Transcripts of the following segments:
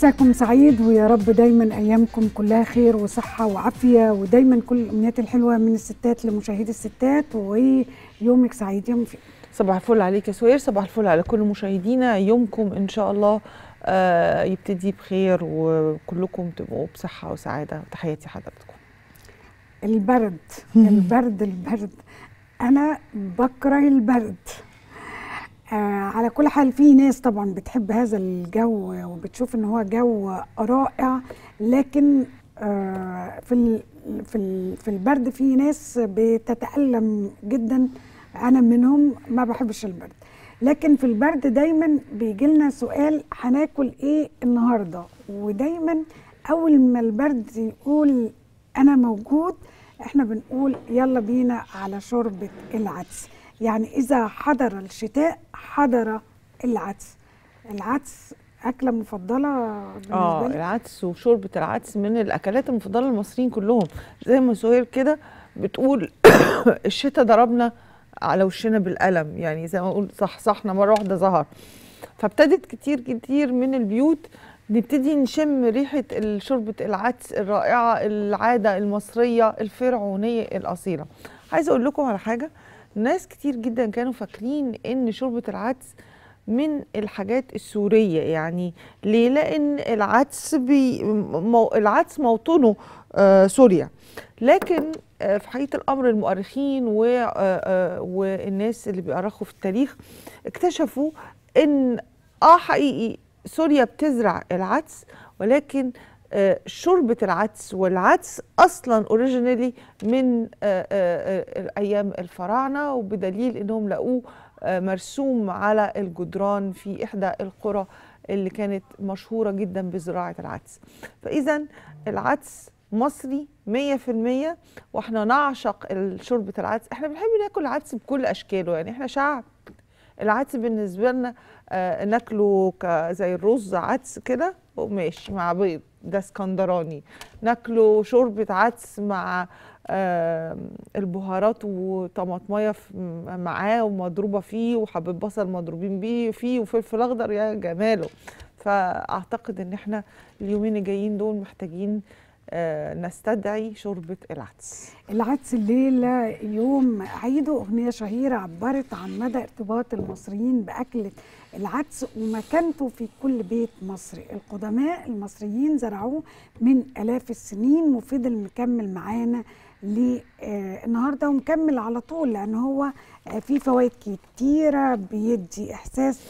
مساكم سعيد ويا رب دايما ايامكم كلها خير وصحه وعافيه ودايما كل الامنيات الحلوه من الستات لمشاهدي الستات ويومك سعيد يوم في صباح الفل عليك يا سوير صباح الفل على كل مشاهدينا يومكم ان شاء الله آه يبتدي بخير وكلكم تبقوا بصحه وسعاده تحياتي حضراتكم البرد البرد البرد انا بكره البرد آه على كل حال في ناس طبعا بتحب هذا الجو وبتشوف ان هو جو رائع لكن آه في ال في ال في البرد في ناس بتتألم جدا انا منهم ما بحبش البرد لكن في البرد دايما بيجي لنا سؤال هناكل ايه النهارده ودايما اول ما البرد يقول انا موجود احنا بنقول يلا بينا على شوربه العدس يعني اذا حضر الشتاء حضر العدس العدس اكله مفضله بالنسبه اه لي العدس وشوربه العدس من الاكلات المفضله للمصريين كلهم زي ما سهير كده بتقول الشتاء ضربنا على وشنا بالقلم يعني زي ما اقول صح صحنا مره واحده ظهر فابتدت كتير كتير من البيوت نبتدي نشم ريحه شوربه العدس الرائعه العاده المصريه الفرعونيه الاصيله عايزه اقول لكم على حاجه ناس كتير جدا كانوا فاكرين ان شوربه العدس من الحاجات السوريه يعني ليه لان العدس بي مو العدس موطنه آه سوريا لكن آه في حقيقه الامر المؤرخين و آه والناس اللي بيؤرخوا في التاريخ اكتشفوا ان اه حقيقي سوريا بتزرع العدس ولكن شوربه العدس والعدس اصلا اوريجينالي من ايام الفراعنه وبدليل انهم لقوه مرسوم على الجدران في احدى القرى اللي كانت مشهوره جدا بزراعه العدس فاذا العدس مصري 100% واحنا نعشق شوربه العدس احنا بنحب ناكل العدس بكل اشكاله يعني احنا شعب العدس بالنسبه لنا آه ناكله زي الرز عدس كده وماشي مع بيض ده اسكندراني ناكله شوربه عدس مع آه البهارات وطماطميه معاه ومضروبه فيه وحبه بصل مضروبين بيه فيه وفلفل اخضر يا جماله فاعتقد ان احنا اليومين الجايين دول محتاجين آه نستدعي شوربه العدس العدس الليله يوم عيده اغنيه شهيره عبرت عن مدى ارتباط المصريين باكله العدس ومكانته في كل بيت مصري القدماء المصريين زرعوه من الاف السنين وفضل مكمل معانا للنهارده ومكمل على طول لان هو فيه فوائد كتيره بيدي احساس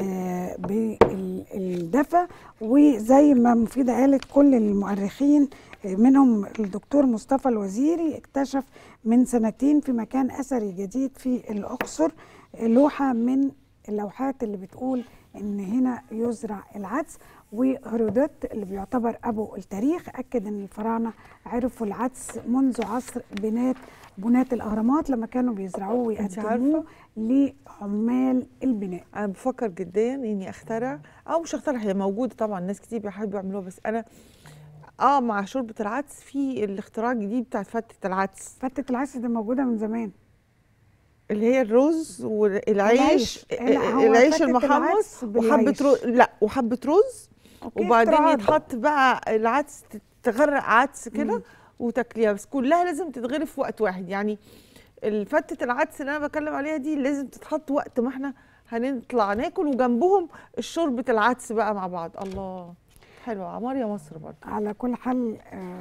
بالدفى وزي ما مفيده قالت كل المؤرخين منهم الدكتور مصطفى الوزيري اكتشف من سنتين في مكان اثري جديد في الاقصر لوحه من اللوحات اللي بتقول ان هنا يزرع العدس وهرودوت اللي بيعتبر ابو التاريخ اكد ان الفراعنه عرفوا العدس منذ عصر بنات بنات الاهرامات لما كانوا بيزرعوه ويقدموه لعمال البناء انا بفكر جديا اني اخترع او مش اخترع هي موجوده طبعا ناس كتير بيحبوا يعملوها بس انا اه مع شوربه العدس في الاختراع الجديد بتاعت فتة العدس فتة العدس دي موجوده من زمان اللي هي الرز والعيش العيش المحمص وحبه رز لا وحبه رز وبعدين يتحط بقى العدس تغرق عدس كده وتاكليها بس كلها لازم تتغرف في وقت واحد يعني فتة العدس اللي انا بتكلم عليها دي لازم تتحط وقت ما احنا هنطلع ناكل وجنبهم شوربه العدس بقى مع بعض الله حلوه عمار يا مصر برضه على كل حال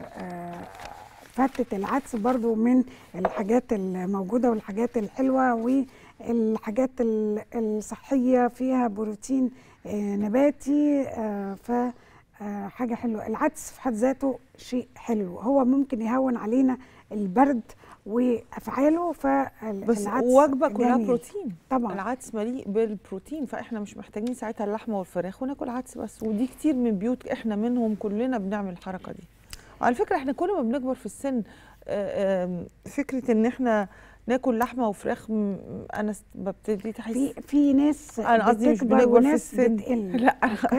فتة العدس برضو من الحاجات الموجودة والحاجات الحلوة والحاجات الصحية فيها بروتين نباتي ف حاجة حلوة العدس في حد ذاته شيء حلو هو ممكن يهون علينا البرد وافعاله بس وجبه كلها بروتين طبعا العدس مليء بالبروتين فاحنا مش محتاجين ساعتها اللحمه والفراخ وناكل عدس بس ودي كتير من بيوت احنا منهم كلنا بنعمل الحركه دي وعلى فكره احنا كل ما بنكبر في السن فكره ان احنا ناكل لحمه وفراخ انا ببتدي تحس في في ناس انا قصدي مش بنكبر في السن بتقل لا أوكي؟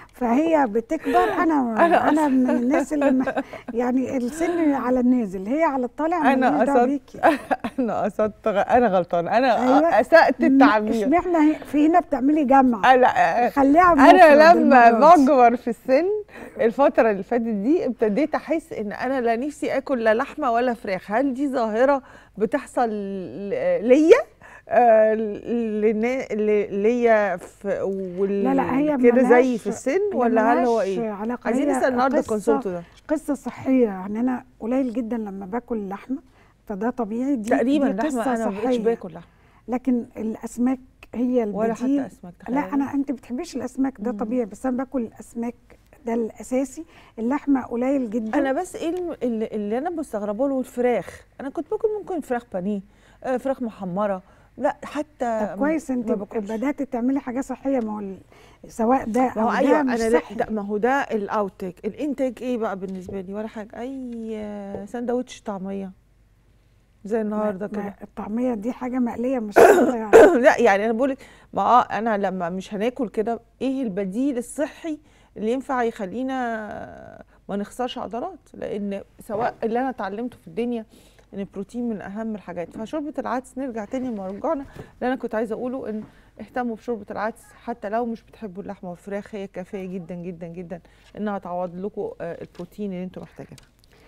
فهي بتكبر انا أنا انا, أنا أصلاً- من الناس اللي ما يعني السن على النازل هي على الطالع أنا ماليش دعوة قصدت- بيكي. انا قصدت غ- انا غلطان انا أيوة. اسات م- التعبير اشمعنى هي- في هنا بتعملي جمع انا خليها انا مفرد لما المرة دي. بكبر في السن الفتره اللي فاتت دي ابتديت احس ان انا لا نفسي اكل لا لحمه ولا فراخ هل دي ظاهره بتحصل ل- ليا آه، لنا- ل- ليا في وال- لا لا هي كده زي ملهاش- في السن هي ولا هل هو ملهاش ايه علاقة عايزين هي نسال النهارده قصة- كونسولتو ده قصه صحيه يعني انا قليل جدا لما باكل لحمه فده طبيعي دي تقريبا دي لحمه قصة انا ما بقتش صحية. باكل لحمه لكن الاسماك هي البديل ولا حتى اسماك لا تخيلي. انا انت بتحبيش الاسماك ده مم. طبيعي بس انا باكل الاسماك ده الاساسي اللحمه قليل جدا انا بس ايه الم- اللي, اللي انا مستغربه له الفراخ انا كنت باكل ممكن فراخ بانيه آه، فراخ محمره لا حتى طب كويس انت ما باكلش. بدات تعملي حاجه صحيه ما هو ال- سواء ده ما هو او ايوه ده مش انا لا صحي ده ما هو ده الاوتيك الانتاج ايه بقى بالنسبه لي ولا حاجه اي آه، سندوتش طعميه زي النهارده ما- ما كده الطعميه دي حاجه مقليه مش صحية يعني لا يعني انا بقول لك ما آه انا لما مش هناكل كده ايه البديل الصحي اللي ينفع يخلينا ما نخسرش عضلات لان سواء اللي انا اتعلمته في الدنيا ان البروتين من اهم الحاجات فشوربه العدس نرجع تاني لمرجعنا اللي انا كنت عايزه اقوله ان اهتموا بشوربه العدس حتى لو مش بتحبوا اللحمه والفراخ هي كافيه جدا جدا جدا انها تعوض لكم آه، البروتين اللي انتم محتاجينه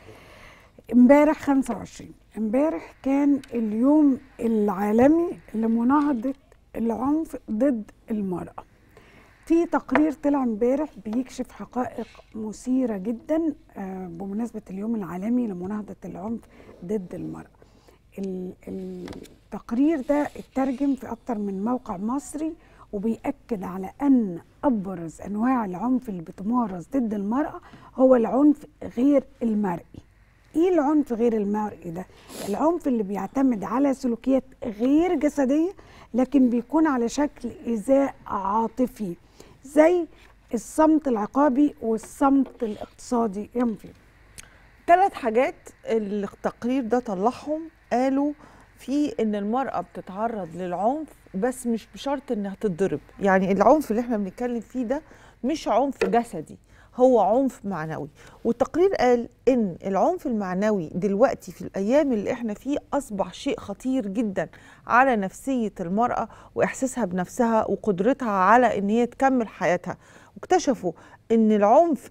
امبارح 25 امبارح كان اليوم العالمي لمناهضة العنف ضد المرأة في تقرير طلع امبارح بيكشف حقائق مثيرة جدا آه، بمناسبة اليوم العالمي لمناهضة العنف ضد المرأة ال- التقرير ده اترجم في أكتر من موقع مصري وبيأكد على أن أبرز أنواع العنف اللي بتمارس ضد المرأة هو العنف غير المرئي ايه العنف غير المرئي ده العنف اللي بيعتمد على سلوكيات غير جسديه لكن بيكون على شكل ايذاء عاطفي زي الصمت العقابي والصمت الاقتصادي ينفي ثلاث حاجات التقرير ده طلعهم قالوا في ان المرأة بتتعرض للعنف بس مش بشرط انها تتضرب يعني العنف اللي احنا بنتكلم فيه ده مش عنف جسدي هو عنف معنوي والتقرير قال ان العنف المعنوي دلوقتي في الايام اللي احنا فيه اصبح شيء خطير جدا على نفسية المرأة واحساسها بنفسها وقدرتها على ان هي تكمل حياتها واكتشفوا ان العنف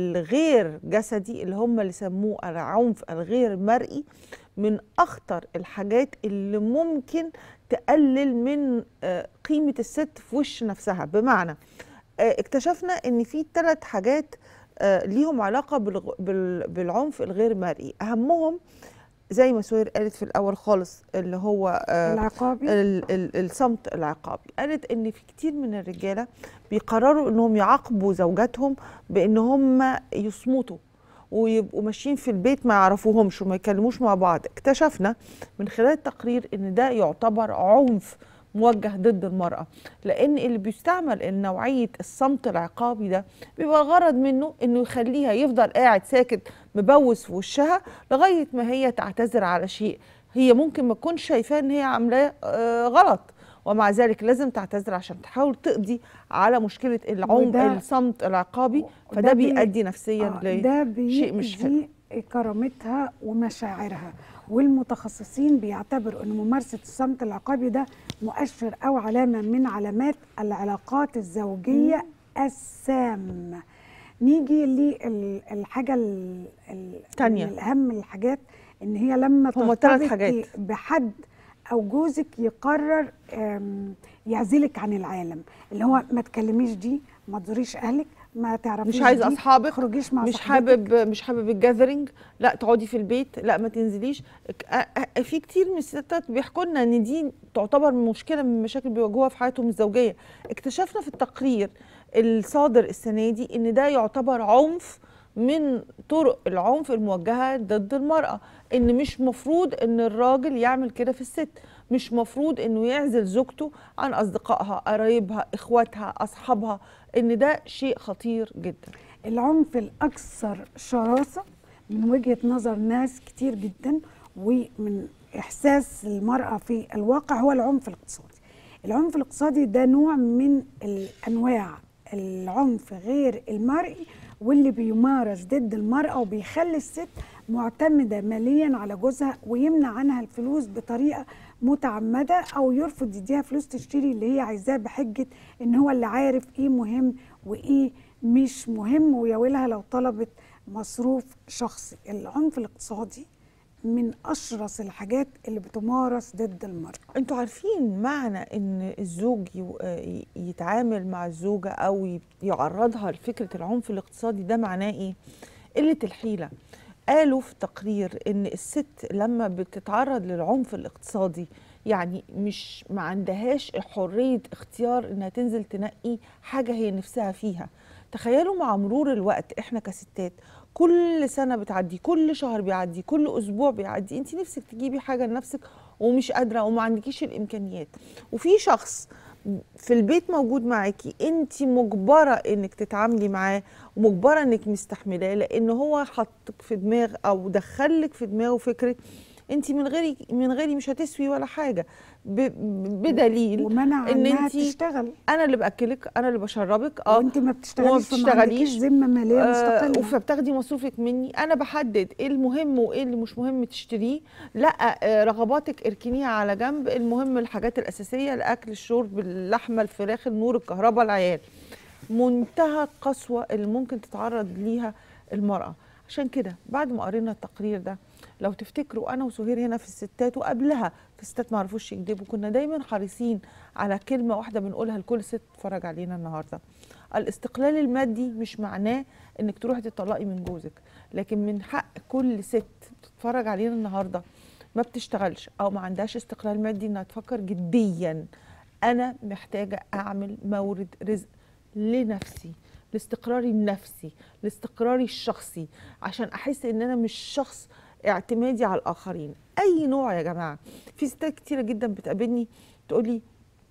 الغير جسدي اللي هم اللي سموه العنف الغير مرئي من اخطر الحاجات اللي ممكن تقلل من آه، قيمه الست في وش نفسها بمعنى آه، اكتشفنا ان في ثلاث حاجات آه، ليهم علاقه بالغ- بال- بالعنف الغير مرئي اهمهم زي ما سوير قالت في الاول خالص اللي هو آه، العقابي ال- ال- الصمت العقابي قالت ان في كتير من الرجاله بيقرروا انهم يعاقبوا زوجاتهم بان هم يصمتوا ويبقوا ماشيين في البيت ما يعرفوهمش وما يتكلموش مع بعض اكتشفنا من خلال التقرير ان ده يعتبر عنف موجه ضد المرأة لأن اللي بيستعمل النوعية الصمت العقابي ده بيبقى الغرض منه إنه يخليها يفضل قاعد ساكت مبوس في وشها لغاية ما هي تعتذر على شيء هي ممكن ما تكونش شايفاه إن هي عاملاه آه، غلط ومع ذلك لازم تعتذر عشان تحاول تقضي على مشكلة العنف وده- الصمت العقابي وده فده بي- بيؤدي نفسيا آه، ل ده شيء مش حلو. بيأذي كرامتها ومشاعرها والمتخصصين بيعتبروا ان ممارسه الصمت العقابي ده مؤشر او علامه من علامات العلاقات الزوجيه السامه نيجي للحاجه ال- ال- تانية. من الاهم الحاجات ان هي لما هما تلات ترتبطي حاجات. بحد او جوزك يقرر آم، يعزلك عن العالم اللي هو ما تكلميش دي ما تزوريش اهلك ما تعرفيش مش عايز دي، اصحابك ما تخرجيش مع مش صاحبتك. حابب مش حابب الجاذرينج لا تقعدي في البيت لا ما تنزليش ك- أ- أ- في كتير من الستات بيحكوا لنا ان دي تعتبر مشكله من المشاكل اللي بيواجهوها في حياتهم الزوجيه اكتشفنا في التقرير الصادر السنه دي ان ده يعتبر عنف من طرق العنف الموجهه ضد المراه ان مش مفروض ان الراجل يعمل كده في الست مش مفروض انه يعزل زوجته عن اصدقائها قرايبها اخواتها اصحابها ان ده شيء خطير جدا العنف الأكثر شراسة من وجهة نظر ناس كتير جدا ومن إحساس المرأة في الواقع هو العنف الاقتصادي العنف الاقتصادي ده نوع من الأنواع العنف غير المرئي واللي بيمارس ضد المرأة وبيخلي الست معتمدة ماليا على جوزها ويمنع عنها الفلوس بطريقة متعمدة أو يرفض يديها فلوس تشتري اللي هي عايزاه بحجة إن هو اللي عارف إيه مهم وإيه مش مهم ويا ويلها لو طلبت مصروف شخصي العنف الاقتصادي من أشرس الحاجات اللي بتمارس ضد المرأة انتوا عارفين معنى ان الزوج يو- آه يتعامل مع الزوجة او ي- يعرضها لفكرة العنف الاقتصادي ده معناه ايه قلة الحيلة قالوا في تقرير ان الست لما بتتعرض للعنف الاقتصادي يعني مش ما عندهاش حرية اختيار انها تنزل تنقي حاجة هي نفسها فيها تخيلوا مع مرور الوقت احنا كستات كل سنة بتعدي كل شهر بيعدي كل اسبوع بيعدي انت نفسك تجيبي حاجة لنفسك ومش قادرة وما عندكيش الامكانيات وفي شخص في البيت موجود معاكي انت مجبره انك تتعاملي معاه ومجبره انك مستحملاه لان هو حطك في دماغ او دخلك في دماغه فكره انت من غيري من غيري مش هتسوي ولا حاجه ب- بدليل ومنع ان إنها انت تشتغل انا اللي باكلك انا اللي بشربك اه وانت ما بتشتغليش فما بتشتغليش. عندكيش ذمه ماليه آه، مستقله فبتاخدي مصروفك مني انا بحدد ايه المهم وايه اللي مش مهم تشتريه لا آه، رغباتك اركنيها على جنب المهم الحاجات الاساسيه الاكل الشرب اللحمه الفراخ النور الكهرباء العيال منتهى القسوه اللي ممكن تتعرض ليها المراه عشان كده بعد ما قرينا التقرير ده لو تفتكروا انا وسهير هنا في الستات وقبلها في الستات ما عرفوش يكذبوا كنا دايما حريصين على كلمه واحده بنقولها لكل ست تتفرج علينا النهارده الاستقلال المادي مش معناه انك تروحي تطلقي من جوزك لكن من حق كل ست تتفرج علينا النهارده ما بتشتغلش او ما عندهاش استقلال مادي انها تفكر جديا انا محتاجه اعمل مورد رزق لنفسي لاستقراري النفسي لاستقراري الشخصي عشان احس ان انا مش شخص اعتمادي على الاخرين اي نوع يا جماعه في ستات كتيره جدا بتقابلني تقولي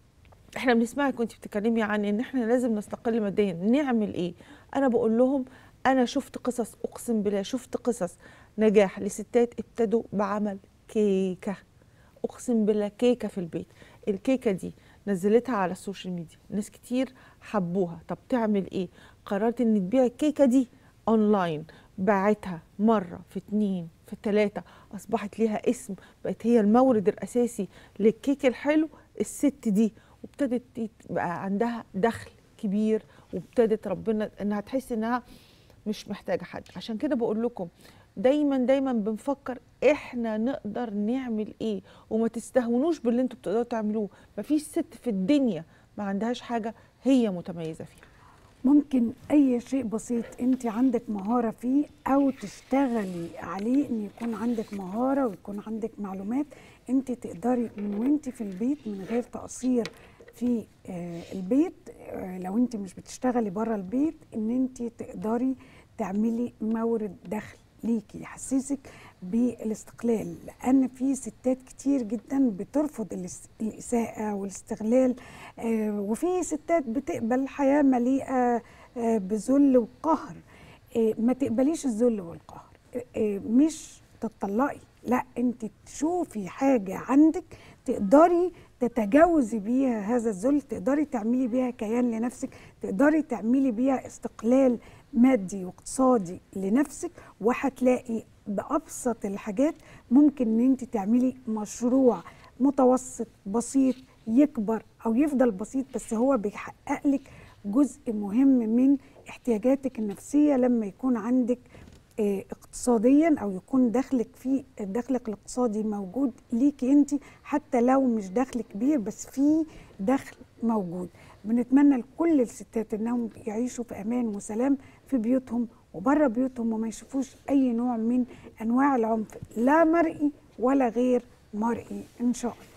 احنا بنسمعك وانت بتتكلمي عن ان احنا لازم نستقل ماديا نعمل ايه انا بقول لهم انا شفت قصص اقسم بالله شفت قصص نجاح لستات ابتدوا بعمل كيكه اقسم بالله كيكه في البيت الكيكه دي نزلتها على السوشيال ميديا ناس كتير حبوها طب تعمل ايه قررت ان تبيع الكيكه دي اونلاين باعتها مره في اتنين في تلاته اصبحت ليها اسم بقت هي المورد الاساسي للكيك الحلو الست دي وابتدت بقى عندها دخل كبير وابتدت ربنا انها تحس انها مش محتاجه حد عشان كده بقول لكم دايما دايما بنفكر احنا نقدر نعمل ايه وما تستهونوش باللي انتوا بتقدروا تعملوه مفيش ست في الدنيا ما عندهاش حاجه هي متميزه فيها ممكن اي شيء بسيط انت عندك مهاره فيه او تشتغلي عليه ان يكون عندك مهاره ويكون عندك معلومات انت تقدري من وانت في البيت من غير تقصير في آه، البيت آه، لو انت مش بتشتغلي بره البيت ان انت تقدري تعملي مورد دخل ليكي يحسسك بالاستقلال لان في ستات كتير جدا بترفض الاس- الاساءه والاستغلال آه، وفي ستات بتقبل حياه مليئه آه، بذل وقهر آه، ما تقبليش الذل والقهر آه، آه، مش تطلقي لا انت تشوفي حاجه عندك تقدري تتجاوزي بيها هذا الذل تقدري تعملي بيها كيان لنفسك تقدري تعملي بيها استقلال مادي واقتصادي لنفسك وهتلاقي بأبسط الحاجات ممكن ان انت تعملي مشروع متوسط بسيط يكبر او يفضل بسيط بس هو بيحقق لك جزء مهم من احتياجاتك النفسية لما يكون عندك آه، اقتصاديا او يكون دخلك في دخلك الاقتصادي موجود ليكي انت حتى لو مش دخل كبير بس في دخل موجود بنتمنى لكل الستات انهم يعيشوا في امان وسلام في بيوتهم وبره بيوتهم وما يشوفوش اي نوع من انواع العنف لا مرئي ولا غير مرئي ان شاء الله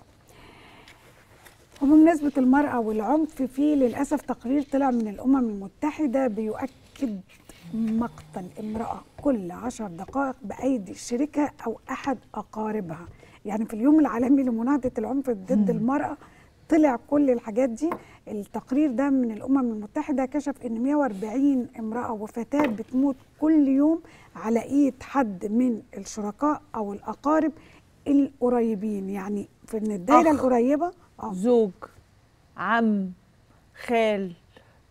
وبمناسبة المرأة والعنف في للأسف تقرير طلع من الأمم المتحدة بيؤكد مقتل امرأة كل عشر دقائق بأيدي شريكها أو أحد أقاربها يعني في اليوم العالمي لمناهضة العنف ضد المرأة طلع كل الحاجات دي التقرير ده من الأمم المتحدة كشف أن 140 امرأة وفتاة بتموت كل يوم على إيد حد من الشركاء أو الأقارب القريبين يعني في إن الدايرة أخ. القريبة اه زوج عم خال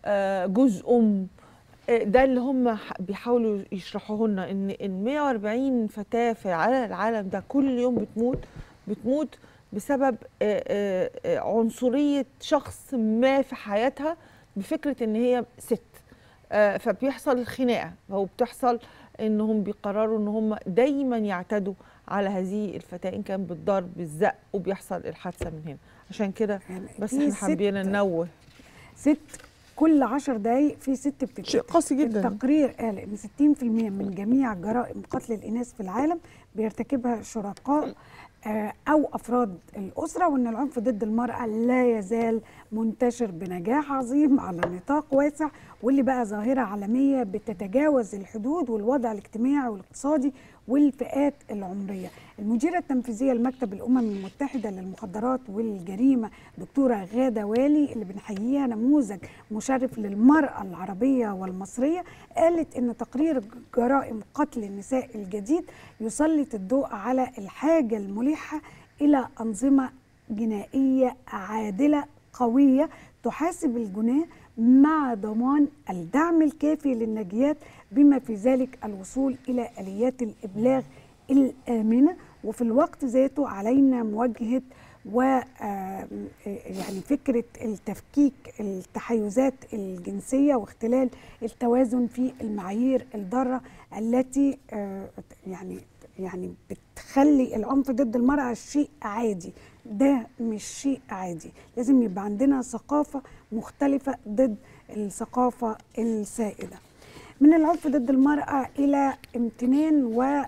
آه، جوز ام آه، ده اللي هم ح- بيحاولوا يشرحوه لنا ان ان 140 فتاه في على العالم ده كل يوم بتموت بتموت بسبب آه، آه، آه، عنصريه شخص ما في حياتها بفكره ان هي ست آه، فبيحصل الخناقه او بتحصل انهم بيقرروا ان هم دايما يعتدوا على هذه الفتاه ان كان بالضرب بالزق وبيحصل الحادثه من هنا عشان كده يعني بس في احنا حبينا ست- ننوه ست كل عشر دقايق في ست بتتقتل شيء قاسي جدا التقرير قال ان 60% من جميع جرائم قتل الاناث في العالم بيرتكبها شركاء آه، او افراد الاسره وان العنف ضد المراه لا يزال منتشر بنجاح عظيم على نطاق واسع واللي بقى ظاهره عالميه بتتجاوز الحدود والوضع الاجتماعي والاقتصادي والفئات العمريه. المديره التنفيذيه لمكتب الامم المتحده للمخدرات والجريمه دكتوره غاده والي اللي بنحييها نموذج مشرف للمراه العربيه والمصريه قالت ان تقرير جرائم قتل النساء الجديد يسلط الضوء على الحاجه الملحه الى انظمه جنائيه عادله قويه تحاسب الجناه مع ضمان الدعم الكافي للناجيات بما في ذلك الوصول الى اليات الابلاغ الامنه وفي الوقت ذاته علينا مواجهه و آه، يعني فكره التفكيك التحيزات الجنسيه واختلال التوازن في المعايير الضاره التي آه، يعني يعني بتخلي العنف ضد المرأة شيء عادي ده مش شيء عادي لازم يبقى عندنا ثقافة مختلفة ضد الثقافة السائدة من العنف ضد المرأة إلى امتنان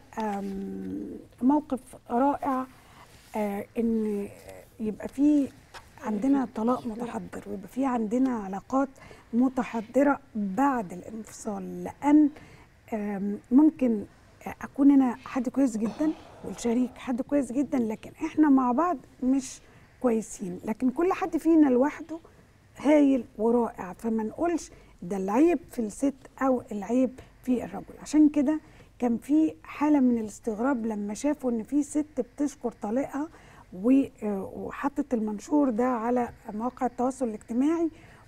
وموقف رائع آه، إن يبقى في عندنا طلاق متحضر ويبقى في عندنا علاقات متحضرة بعد الانفصال لأن آم، ممكن اكون انا حد كويس جدا والشريك حد كويس جدا لكن احنا مع بعض مش كويسين لكن كل حد فينا لوحده هايل ورائع فما نقولش ده العيب في الست او العيب في الرجل عشان كده كان في حاله من الاستغراب لما شافوا ان في ست بتشكر طليقها و- آه، وحطت المنشور ده على مواقع التواصل الاجتماعي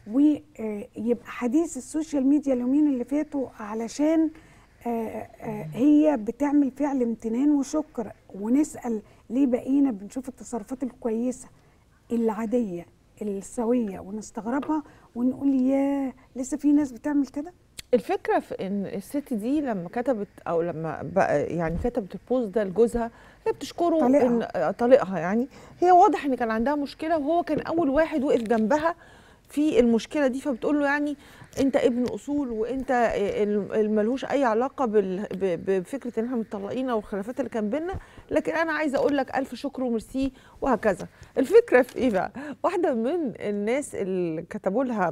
ويبقى حديث السوشيال ميديا اليومين اللي فاتوا علشان آه، آه، هي بتعمل فعل امتنان وشكر ونسأل ليه بقينا بنشوف التصرفات الكويسة العادية السوية ونستغربها ونقول يا لسه في ناس بتعمل كده الفكره في ان الست دي لما كتبت او لما بقى يعني كتبت البوست ده لجوزها هي بتشكره طليقها. ان آه، طليقها يعني هي واضح ان كان عندها مشكله وهو كان اول واحد وقف جنبها في المشكله دي فبتقول له يعني انت ابن اصول وانت ال- ال- ملهوش اي علاقه بال- ب- بفكره ان احنا متطلقين او الخلافات اللي كان بينا لكن انا عايزه اقول لك الف شكر وميرسي وهكذا الفكره في ايه بقى واحده من الناس اللي كتبوا لها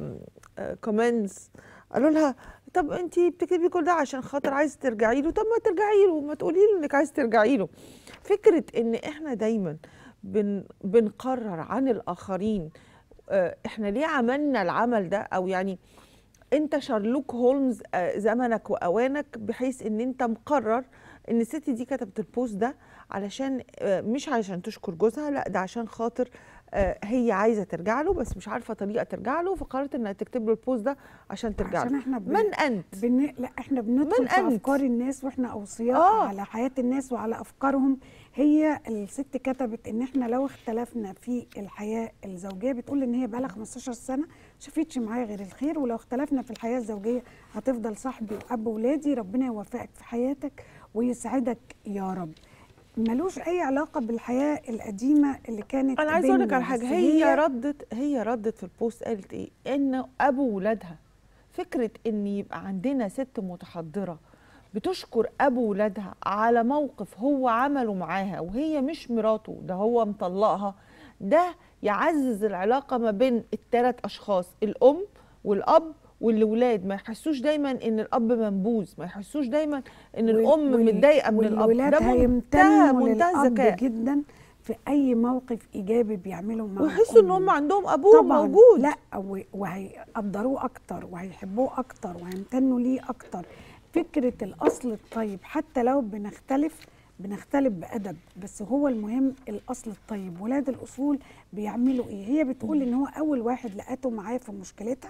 كومنتس قالوا لها طب انت بتكتبي كل ده عشان خاطر عايزه ترجعي له طب ما ترجعي له ما تقولي له انك عايزه ترجعي له فكره ان احنا دايما بن بنقرر عن الاخرين آه، احنا ليه عملنا العمل ده او يعني انت شارلوك هولمز آه، زمنك واوانك بحيث ان انت مقرر ان الست دي كتبت البوست ده علشان آه، مش عشان تشكر جوزها لا ده عشان خاطر آه، هي عايزه ترجع له بس مش عارفه طريقه ترجع له فقررت انها تكتب له البوست ده عشان ترجع عشان له احنا بن... من انت بن... لا احنا بندخل من في أنت؟ افكار الناس واحنا اوصياء آه. على حياه الناس وعلى افكارهم هي الست كتبت ان احنا لو اختلفنا في الحياه الزوجيه بتقول ان هي بقالها 15 سنه شافتش معايا غير الخير ولو اختلفنا في الحياه الزوجيه هتفضل صاحبي واب ولادي ربنا يوفقك في حياتك ويسعدك يا رب ملوش اي علاقه بالحياه القديمه اللي كانت انا عايزه اقول لك بينا، على حاجه بس هي ردت هي ردت في البوست قالت ايه ان ابو ولادها فكره ان يبقى عندنا ست متحضره بتشكر ابو ولادها على موقف هو عمله معاها وهي مش مراته ده هو مطلقها ده يعزز العلاقه ما بين الثلاث اشخاص الام والاب والولاد ما يحسوش دايما ان الاب منبوذ ما يحسوش دايما ان وال- الام وال- متضايقه من الاب والولاد ده منتهى هيمتنوا منتهى للأب الذكاء جدا في اي موقف ايجابي بيعمله مع ويحسوا ان الأم. هم عندهم ابوهم طبعا موجود لا و- وهيقدروه اكتر وهيحبوه اكتر وهيمتنوا ليه اكتر فكره الاصل الطيب حتى لو بنختلف بنختلف بادب بس هو المهم الاصل الطيب ولاد الاصول بيعملوا ايه هي بتقول ان هو اول واحد لقته معاه في مشكلتها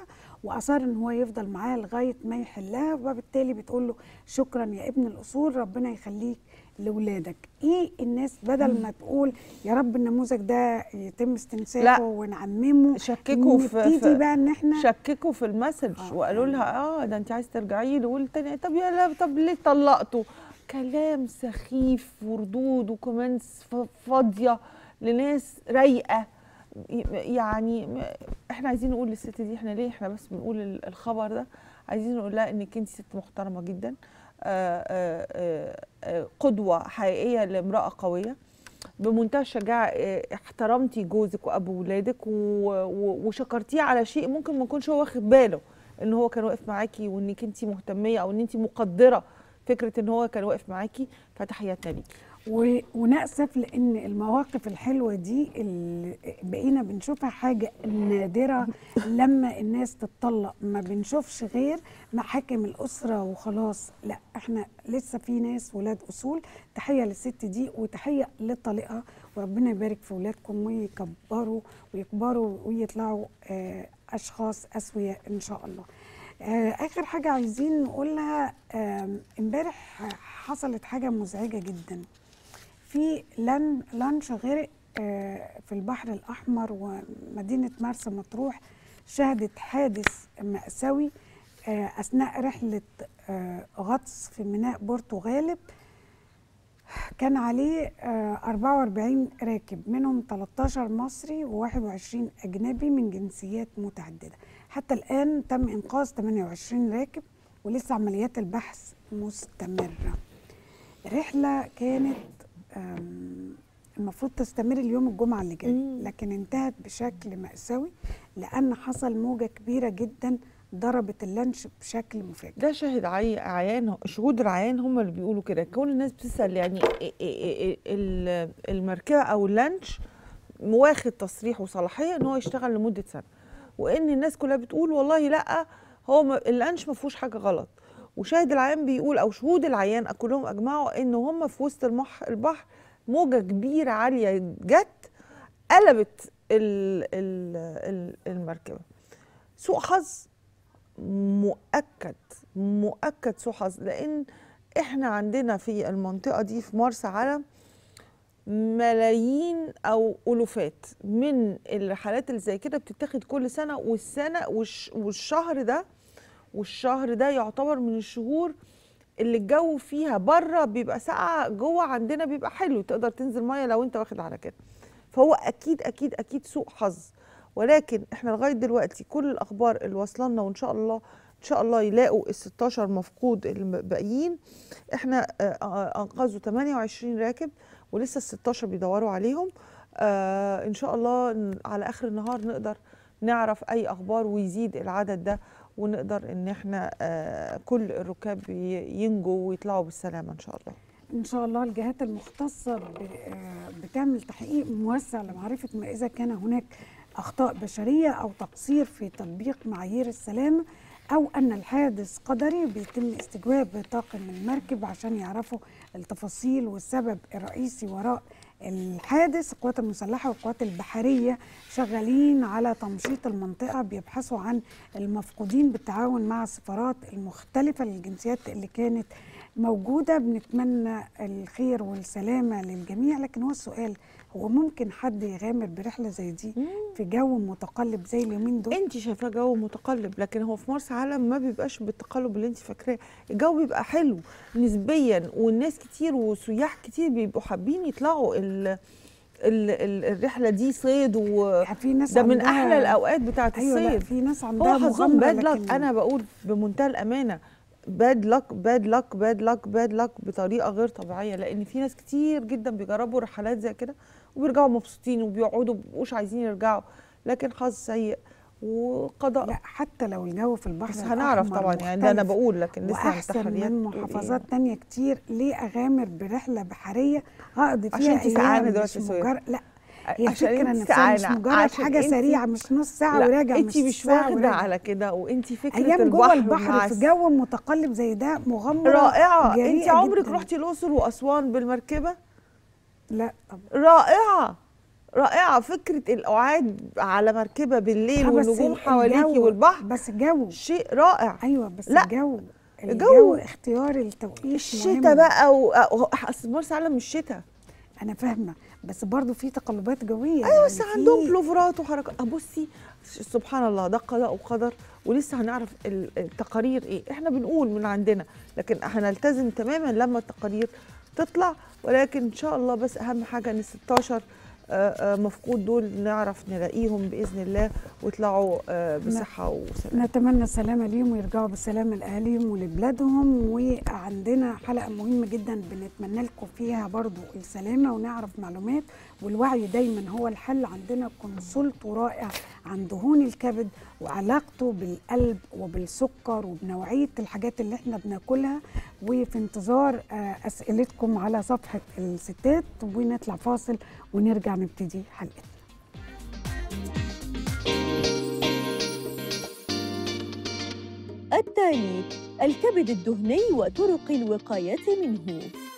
واصر ان هو يفضل معاها لغايه ما يحلها وبالتالي بتقول له شكرا يا ابن الاصول ربنا يخليك لاولادك ايه الناس بدل ما تقول يا رب النموذج ده يتم استنساخه لا. ونعممه شككوا في, نبتدي في بقى ان احنا شككوا في المسج آه، وقالوا لها اه ده انت عايز ترجعي له والتاني طب يا لا طب ليه طلقته كلام سخيف وردود وكومنتس ف- فاضيه لناس رايقه ي- يعني م- احنا عايزين نقول للست دي احنا ليه احنا بس بنقول ال- الخبر ده عايزين نقول لها انك انت ست محترمه جدا آه، آه، آه، آه، قدوه حقيقيه لامراه قويه بمنتهى الشجاعه آه، احترمتي جوزك وابو ولادك و- و- وشكرتيه على شيء ممكن ما يكونش هو واخد باله ان هو كان واقف معاكي وانك انت مهتميه او ان انت مقدره فكره ان هو كان واقف معاكي فتحياتنا ليكي و... ونأسف لأن المواقف الحلوة دي اللي بقينا بنشوفها حاجة نادرة لما الناس تتطلق ما بنشوفش غير محاكم الأسرة وخلاص لا احنا لسه في ناس ولاد أصول تحية للست دي وتحية لطليقها وربنا يبارك في ولادكم ويكبروا ويكبروا ويطلعوا آه، أشخاص أسوياء إن شاء الله آه، آخر حاجة عايزين نقولها آم، امبارح حصلت حاجة مزعجة جدا في لان لانش غرق آه، في البحر الأحمر ومدينة مرسى مطروح شهدت حادث مأساوي آه، أثناء رحلة آه، غطس في ميناء بورتو غالب كان عليه آه، 44 راكب منهم 13 مصري و21 أجنبي من جنسيات متعددة حتى الآن تم إنقاذ 28 راكب ولسه عمليات البحث مستمرة الرحلة كانت آم، المفروض تستمر اليوم الجمعة اللي جاي مم. لكن انتهت بشكل مأساوي لأن حصل موجة كبيرة جدا ضربت اللانش بشكل مفاجئ ده شاهد عي- عيان شهود العيان هم اللي بيقولوا كده كون الناس بتسال يعني إيه- إيه- إيه- ال- المركبه او اللانش واخد تصريح وصلاحيه ان هو يشتغل لمده سنه وان الناس كلها بتقول والله لا هو ما- اللانش ما فيهوش حاجه غلط وشاهد العيان بيقول او شهود العيان كلهم اجمعوا ان هم في وسط المح البحر موجه كبيره عاليه جت قلبت ال ال ال المركبه سوء حظ مؤكد مؤكد سوء حظ لان احنا عندنا في المنطقه دي في مرسى علم ملايين او الوفات من الرحلات اللي زي كده بتتاخد كل سنه والسنه والش والشهر ده والشهر ده يعتبر من الشهور اللي الجو فيها بره بيبقى ساقعه جوه عندنا بيبقى حلو تقدر تنزل ميه لو انت واخد على كده فهو اكيد اكيد اكيد سوء حظ ولكن احنا لغايه دلوقتي كل الاخبار اللي واصله لنا وان شاء الله ان شاء الله يلاقوا ال 16 مفقود الباقيين احنا آه، آه، انقذوا 28 راكب ولسه ال 16 بيدوروا عليهم آه ان شاء الله ن- على اخر النهار نقدر نعرف اي اخبار ويزيد العدد ده ونقدر ان احنا آه كل الركاب ي- ينجوا ويطلعوا بالسلامه ان شاء الله ان شاء الله الجهات المختصه ب- آه، بتعمل تحقيق موسع لمعرفه ما اذا كان هناك اخطاء بشريه او تقصير في تطبيق معايير السلامه او ان الحادث قدري بيتم استجواب طاقم المركب عشان يعرفوا التفاصيل والسبب الرئيسي وراء الحادث القوات المسلحه والقوات البحريه شغالين على تمشيط المنطقه بيبحثوا عن المفقودين بالتعاون مع السفارات المختلفه للجنسيات اللي كانت موجوده بنتمنى الخير والسلامه للجميع لكن هو السؤال هو ممكن حد يغامر برحله زي دي في جو متقلب زي اليومين دول انت شايفاه جو متقلب لكن هو في مرسى علم ما بيبقاش بالتقلب اللي انت فاكراه الجو بيبقى حلو نسبيا والناس كتير وسياح كتير بيبقوا حابين يطلعوا ال ال ال الرحله دي صيد و يعني في ناس ده من عندها- احلى الاوقات بتاعه ايوه لا الصيد في ناس هو عندها حظهم مغامره باد لك لكن انا بقول بمنتهى الامانه باد لك باد لك باد لك باد لك بطريقه غير طبيعيه لان في ناس كتير جدا بيجربوا رحلات زي كده وبيرجعوا مبسوطين وبيقعدوا مش عايزين يرجعوا لكن حظ سيء وقضاء لا حتى لو الجو في البحر بس هنعرف الأحمر طبعا يعني ده انا مختلف بقول لكن لسه واحسن التحريات من بتقول إيه. محافظات تانية كتير ليه اغامر برحله بحريه هقضي فيها عشان انت أيام سقعانة مش دلوقتي يا سهير. مجرد لا هي عشان الفكره انت نفسها مش سقعانة، مجرد عشان حاجه انت- سريعه مش نص ساعه لا وراجع انت مش ساعة واخده وراجع. على كده وانت فكره ايام جوه البحر البحر مع في جو متقلب زي ده مغامره رائعه جريئة انت عمرك جداً. رحتي الاقصر واسوان بالمركبه لا طب رائعه رائعه فكره القعاد على مركبه بالليل آه، بس والنجوم ال- حواليكي الجو- والبحر بس الجو شيء رائع ايوه بس لا. الجو الجو- الجو اختيار التوقيت الشتاء مهم. بقى و... أو- اصل مرسى علم مش شتاء انا فاهمه بس برضو في تقلبات جويه ايوه بس يعني في- عندهم بلوفرات وحركات آه، بصي سبحان الله ده قضاء وقدر ولسه هنعرف ال- التقارير ايه احنا بنقول من عندنا لكن هنلتزم تماما لما التقارير تطلع ولكن ان شاء الله بس اهم حاجه ان ال 16 آه، آه، مفقود دول نعرف نلاقيهم باذن الله ويطلعوا آه، بصحه وسلامه نتمنى السلامة ليهم ويرجعوا بالسلامة لأهاليهم ولبلادهم وعندنا حلقة مهمة جدا بنتمنى لكم فيها برضو السلامة ونعرف معلومات والوعي دايما هو الحل عندنا كونسلت رائع عن دهون الكبد وعلاقته بالقلب وبالسكر وبنوعية الحاجات اللي احنا بناكلها وفي انتظار آه، أسئلتكم على صفحة الستات ونطلع فاصل ونرجع نبتدي حلقتنا التالي الكبد الدهني وطرق الوقاية منه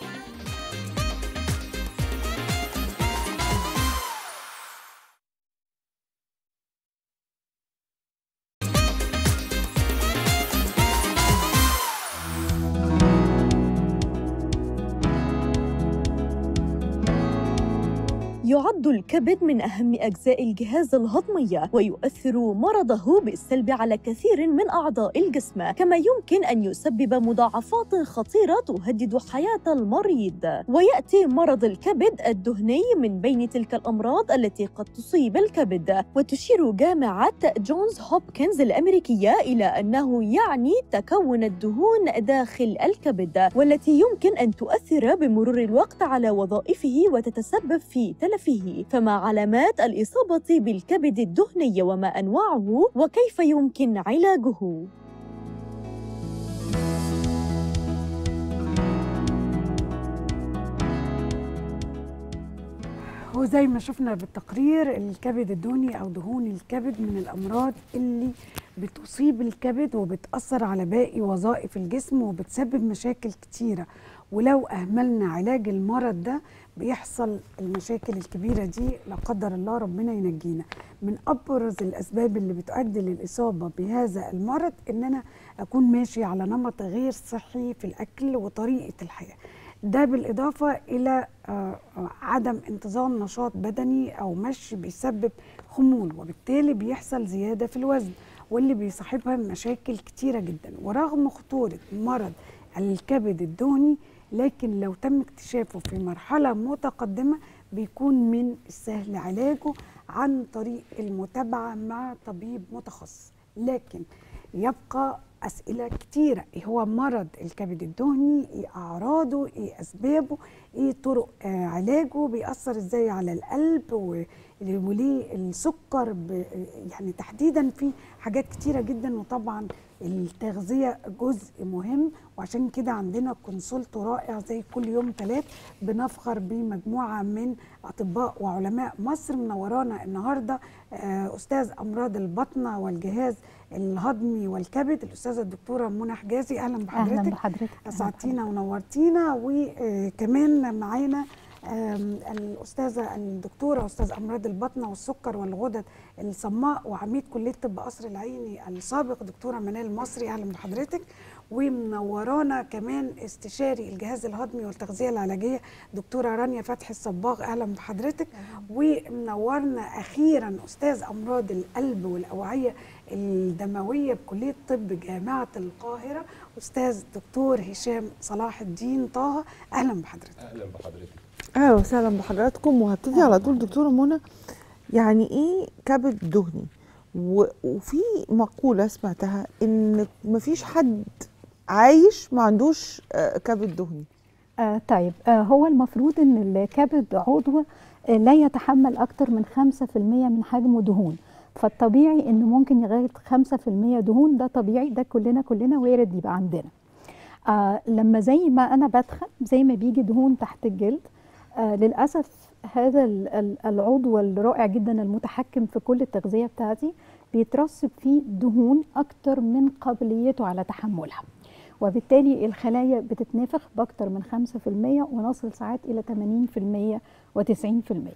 يعد الكبد من أهم أجزاء الجهاز الهضمي ويؤثر مرضه بالسلب على كثير من أعضاء الجسم كما يمكن أن يسبب مضاعفات خطيرة تهدد حياة المريض ويأتي مرض الكبد الدهني من بين تلك الأمراض التي قد تصيب الكبد وتشير جامعة جونز هوبكنز الأمريكية إلى أنه يعني تكون الدهون داخل الكبد والتي يمكن أن تؤثر بمرور الوقت على وظائفه وتتسبب في تلفه فما علامات الإصابة بالكبد الدهني وما أنواعه وكيف يمكن علاجه؟ وزي ما شفنا بالتقرير الكبد الدهني او دهون الكبد من الامراض اللي بتصيب الكبد وبتاثر على باقي وظائف الجسم وبتسبب مشاكل كتيره ولو اهملنا علاج المرض ده بيحصل المشاكل الكبيره دي لا قدر الله ربنا ينجينا من ابرز الاسباب اللي بتؤدي للاصابه بهذا المرض ان انا اكون ماشي على نمط غير صحي في الاكل وطريقه الحياه ده بالإضافة إلى آه، آه، عدم انتظام نشاط بدني أو مشي بيسبب خمول وبالتالي بيحصل زيادة في الوزن واللي بيصاحبها مشاكل كتيرة جدا ورغم خطورة مرض الكبد الدهني لكن لو تم اكتشافه في مرحلة متقدمة بيكون من السهل علاجه عن طريق المتابعة مع طبيب متخصص لكن يبقى أسئلة كتيرة إيه هو مرض الكبد الدهني إيه أعراضه إيه أسبابه إيه طرق آه علاجه بيأثر إزاي على القلب و- وليه السكر ب- يعني تحديدا في حاجات كتيرة جدا وطبعا التغذية جزء مهم وعشان كده عندنا كونسلت رائع زي كل يوم ثلاث بنفخر بمجموعة من أطباء وعلماء مصر منورانا النهاردة آه، أستاذ أمراض البطنة والجهاز الهضمي والكبد الأستاذة الدكتورة منى حجازي أهلا بحضرتك اهلا بحضرتك اسعدتينا ونورتينا وكمان معانا آم، الاستاذه الدكتوره استاذ امراض البطنه والسكر والغدد الصماء وعميد كليه طب قصر العيني السابق دكتوره منال مصري اهلا بحضرتك ومنورانا كمان استشاري الجهاز الهضمي والتغذيه العلاجيه دكتوره رانيا فتحي الصباغ اهلا بحضرتك ومنورنا اخيرا استاذ امراض القلب والاوعيه الدمويه بكليه طب جامعه القاهره استاذ دكتور هشام صلاح الدين طه اهلا بحضرتك اهلا بحضرتك اهلا وسهلا بحضراتكم وهبتدي على طول دكتوره منى يعني ايه كبد دهني و- وفي مقوله سمعتها ان مفيش حد عايش ما عندوش آه، كبد دهني آه طيب آه هو المفروض ان الكبد عضو آه لا يتحمل اكتر من 5% من حجمه دهون فالطبيعي ان ممكن لغايه 5% دهون ده طبيعي ده كلنا كلنا وارد يبقى عندنا آه لما زي ما انا بدخن زي ما بيجي دهون تحت الجلد آه للاسف هذا ال- ال- العضو الرائع جدا المتحكم في كل التغذيه بتاعتي بيترسب فيه دهون اكتر من قابليته على تحملها وبالتالي الخلايا بتتنفخ باكتر من 5% ونصل ساعات الى 80% و90%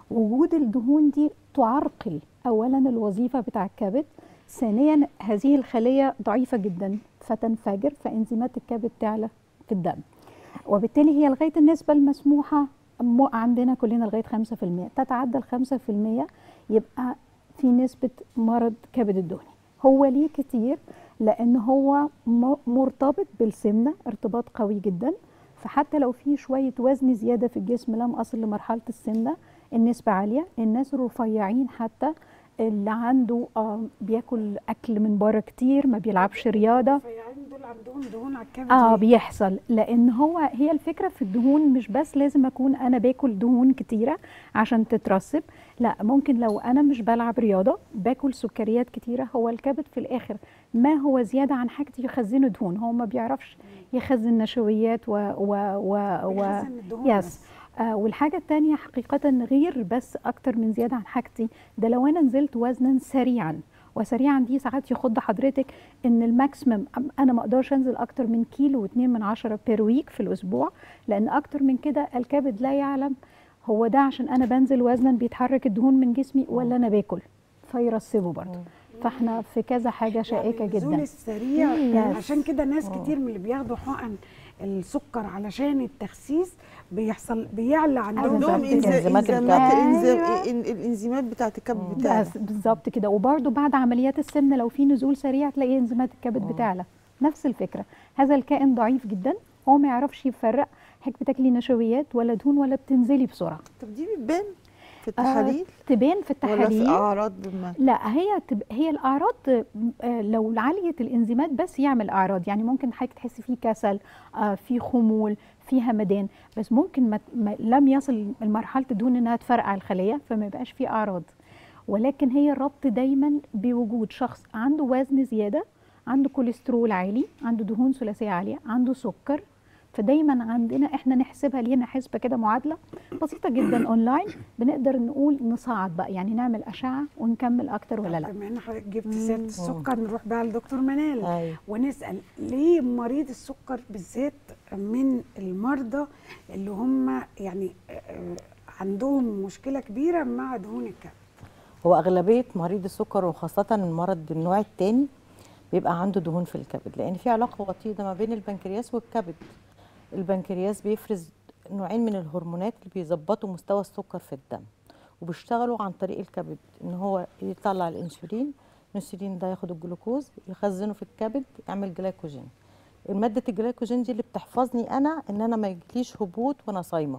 وجود الدهون دي تعرقل اولا الوظيفه بتاع الكبد ثانيا هذه الخليه ضعيفه جدا فتنفجر فانزيمات الكبد تعلى في الدم وبالتالي هي لغايه النسبه المسموحه م- عندنا كلنا لغايه 5% تتعدى ال 5% يبقى في نسبه مرض كبد الدهني هو ليه كتير لان هو م- مرتبط بالسمنه ارتباط قوي جدا فحتى لو في شويه وزن زياده في الجسم لم اصل لمرحله السمنه النسبه عاليه الناس الرفيعين حتى اللي عنده آه بياكل اكل من بره كتير ما بيلعبش رياضه الرفيعين دول عندهم دهون على الكبد اه ليه؟ بيحصل لان هو هي الفكره في الدهون مش بس لازم اكون انا باكل دهون كتيره عشان تترسب لا ممكن لو انا مش بلعب رياضه باكل سكريات كتيره هو الكبد في الاخر ما هو زياده عن حاجتي يخزنه دهون هو ما بيعرفش يخزن نشويات و و و, و بيخزن الدهون يس بس. آه والحاجة التانية حقيقة غير بس أكتر من زيادة عن حاجتي ده لو أنا نزلت وزنا سريعا وسريعا دي ساعات يخض حضرتك ان الماكسيمم انا ما اقدرش انزل اكتر من كيلو واتنين من عشرة بير ويك في الاسبوع لان اكتر من كده الكبد لا يعلم هو ده عشان انا بنزل وزنا بيتحرك الدهون من جسمي ولا انا باكل فيرسبه برضه فاحنا في كذا حاجه شائكه يعني النزول جدا السريع Yes. عشان كده ناس كتير من اللي بياخدوا حقن السكر علشان التخسيس بيحصل بيعلى عندهم عندهم بالظبط إنز- كده. إنزيمات انزيمات الكبد. الإنزيم- إن- الانزيمات بتاعت الكبد بتاعنا بس بالظبط كده وبرده بعد عمليات السمنه لو في نزول سريع تلاقي انزيمات الكبد بتعلى نفس الفكره هذا الكائن ضعيف جدا هو ما يعرفش يفرق حضرتك بتاكلي نشويات ولا دهون ولا بتنزلي بسرعه طب دي بتبان في التحاليل تبان في ولا في التحاليل اعراض بما لا هي تب... هي الاعراض آه، لو عاليه الانزيمات بس يعمل اعراض يعني ممكن حضرتك تحسي فيه كسل آه، في خمول في همدان بس ممكن ما... ما لم يصل لمرحله الدهون انها تفرقع الخليه فما يبقاش فيه اعراض ولكن هي الربط دايما بوجود شخص عنده وزن زياده عنده كوليسترول عالي عنده دهون ثلاثيه عاليه عنده سكر فدايما عندنا احنا نحسبها لينا حسبه كده معادله بسيطه جدا اونلاين بنقدر نقول نصعد بقى يعني نعمل اشعه ونكمل اكتر ولا لا بما ان حضرتك جبت سيره السكر نروح بقى لدكتور منال أيوة. ونسال ليه مريض السكر بالذات من المرضى اللي هم يعني آه، عندهم مشكله كبيره مع دهون الكبد هو اغلبيه مريض السكر وخاصه المرض النوع الثاني بيبقى عنده دهون في الكبد لان في علاقه وطيده ما بين البنكرياس والكبد البنكرياس بيفرز نوعين من الهرمونات اللي بيظبطوا مستوى السكر في الدم وبيشتغلوا عن طريق الكبد ان هو يطلع الانسولين الانسولين ده ياخد الجلوكوز يخزنه في الكبد يعمل جلايكوجين ماده الجلايكوجين دي اللي بتحفظني انا ان انا ما يجيليش هبوط وانا صايمه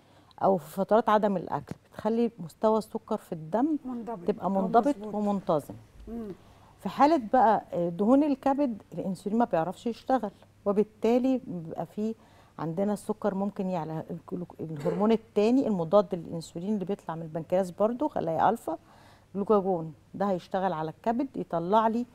او في فترات عدم الاكل بتخلي مستوى السكر في الدم منضبط تبقى أو منضبط مظبوط. ومنتظم مم. في حاله بقى دهون الكبد الانسولين ما بيعرفش يشتغل وبالتالي بيبقى فيه عندنا السكر ممكن يعلى الجلوك- الهرمون الثاني المضاد للانسولين اللي بيطلع من البنكرياس برضو خلايا الفا جلوكاجون ده هيشتغل على الكبد يطلع لي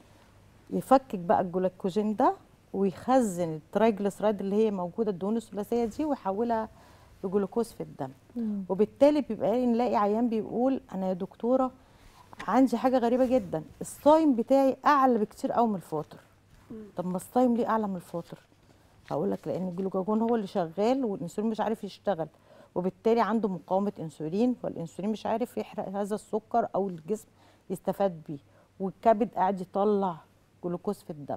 يفكك بقى الجلوكوجين ده ويخزن الترايجليسرايد اللي هي موجوده الدهون الثلاثيه دي ويحولها لجلوكوز في الدم وبالتالي بيبقى نلاقي عيان بيقول انا يا دكتوره عندي حاجه غريبه جدا الصايم بتاعي اعلى بكتير قوي من الفاطر طب ما الصايم ليه اعلى من الفاطر هقول لك لان الجلوكاجون هو اللي شغال والانسولين مش عارف يشتغل وبالتالي عنده مقاومه انسولين والانسولين مش عارف يحرق هذا السكر او الجسم يستفاد بيه والكبد قاعد يطلع جلوكوز في الدم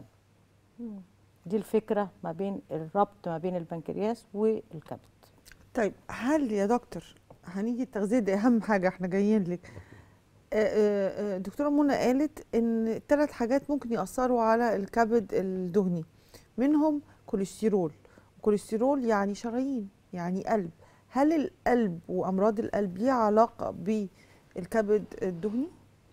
دي الفكره ما بين الربط ما بين البنكرياس والكبد طيب هل يا دكتور هنيجي التغذيه دي اهم حاجه احنا جايين لك آه، آه، آه، دكتوره منى قالت ان ثلاث حاجات ممكن ياثروا على الكبد الدهني منهم كوليسترول كوليسترول يعني شرايين يعني قلب هل القلب وامراض القلب ليها علاقه بالكبد الدهني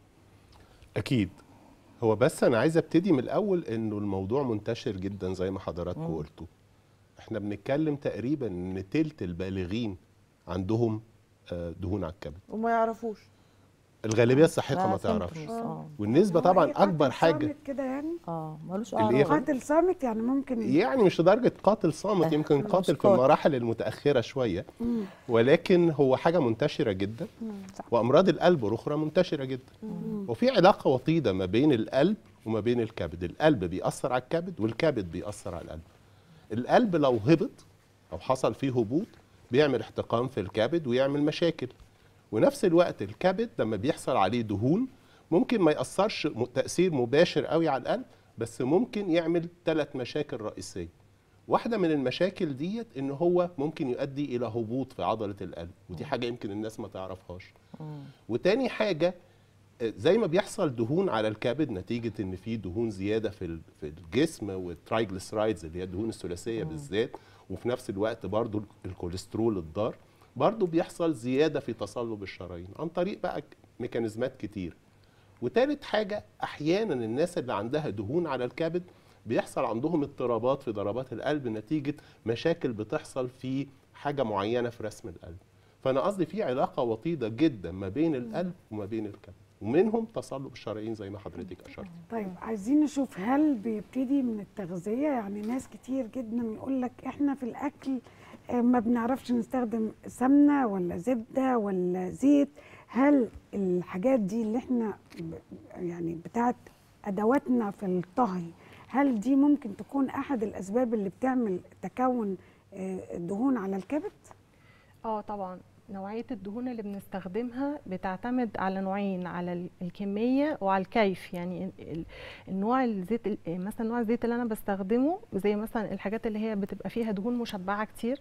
اكيد هو بس انا عايز ابتدي من الاول انه الموضوع منتشر جدا زي ما حضراتكم قلتوا احنا بنتكلم تقريبا ان تلت البالغين عندهم آه، دهون على الكبد وما يعرفوش الغالبيه الساحقه ما ده تعرفش symptoms، اه والنسبه هو طبعا إيه اكبر قاتل حاجه صامت كده يعني اه ملوش الإيه؟ اعراض قاتل صامت يعني ممكن يعني مش لدرجه قاتل صامت يمكن مش قاتل في قاتل. المراحل المتاخره شويه مم. ولكن هو حاجه منتشره جدا وامراض القلب الاخرى منتشره جدا وفي علاقه وطيده ما بين القلب وما بين الكبد القلب بيأثر على الكبد والكبد بيأثر على القلب القلب لو هبط او حصل فيه هبوط بيعمل احتقان في الكبد ويعمل مشاكل ونفس الوقت الكبد لما بيحصل عليه دهون ممكن ما ياثرش م- تاثير مباشر قوي على القلب بس ممكن يعمل ثلاث مشاكل رئيسيه واحده من المشاكل ديت ان هو ممكن يؤدي الى هبوط في عضله القلب ودي حاجه يمكن الناس ما تعرفهاش وتاني حاجه آه، زي ما بيحصل دهون على الكبد نتيجه ان في دهون زياده في ال- في الجسم والترايجليسرايدز اللي هي الدهون الثلاثيه بالذات وفي نفس الوقت برضو الكوليسترول الضار برضو بيحصل زياده في تصلب الشرايين عن طريق بقى ميكانيزمات كتير وتالت حاجه احيانا الناس اللي عندها دهون على الكبد بيحصل عندهم اضطرابات في ضربات القلب نتيجه مشاكل بتحصل في حاجه معينه في رسم القلب فانا قصدي في علاقه وطيده جدا ما بين القلب وما بين الكبد ومنهم تصلب الشرايين زي ما حضرتك اشرت طيب عايزين نشوف هل بيبتدي من التغذية يعني ناس كتير جدا يقول لك احنا في الأكل آه، ما بنعرفش نستخدم سمنة ولا زبدة ولا زيت هل الحاجات دي اللي احنا ب- يعني بتاعت أدواتنا في الطهي هل دي ممكن تكون أحد الأسباب اللي بتعمل تكون آه، دهون على الكبد؟ اه طبعا نوعية الدهون اللي بنستخدمها بتعتمد على نوعين على ال- الكمية وعلى الكيف يعني ال- ال- النوع الزيت ال- مثلا نوع الزيت اللي انا بستخدمه زي مثلا الحاجات اللي هي بتبقى فيها دهون مشبعة كتير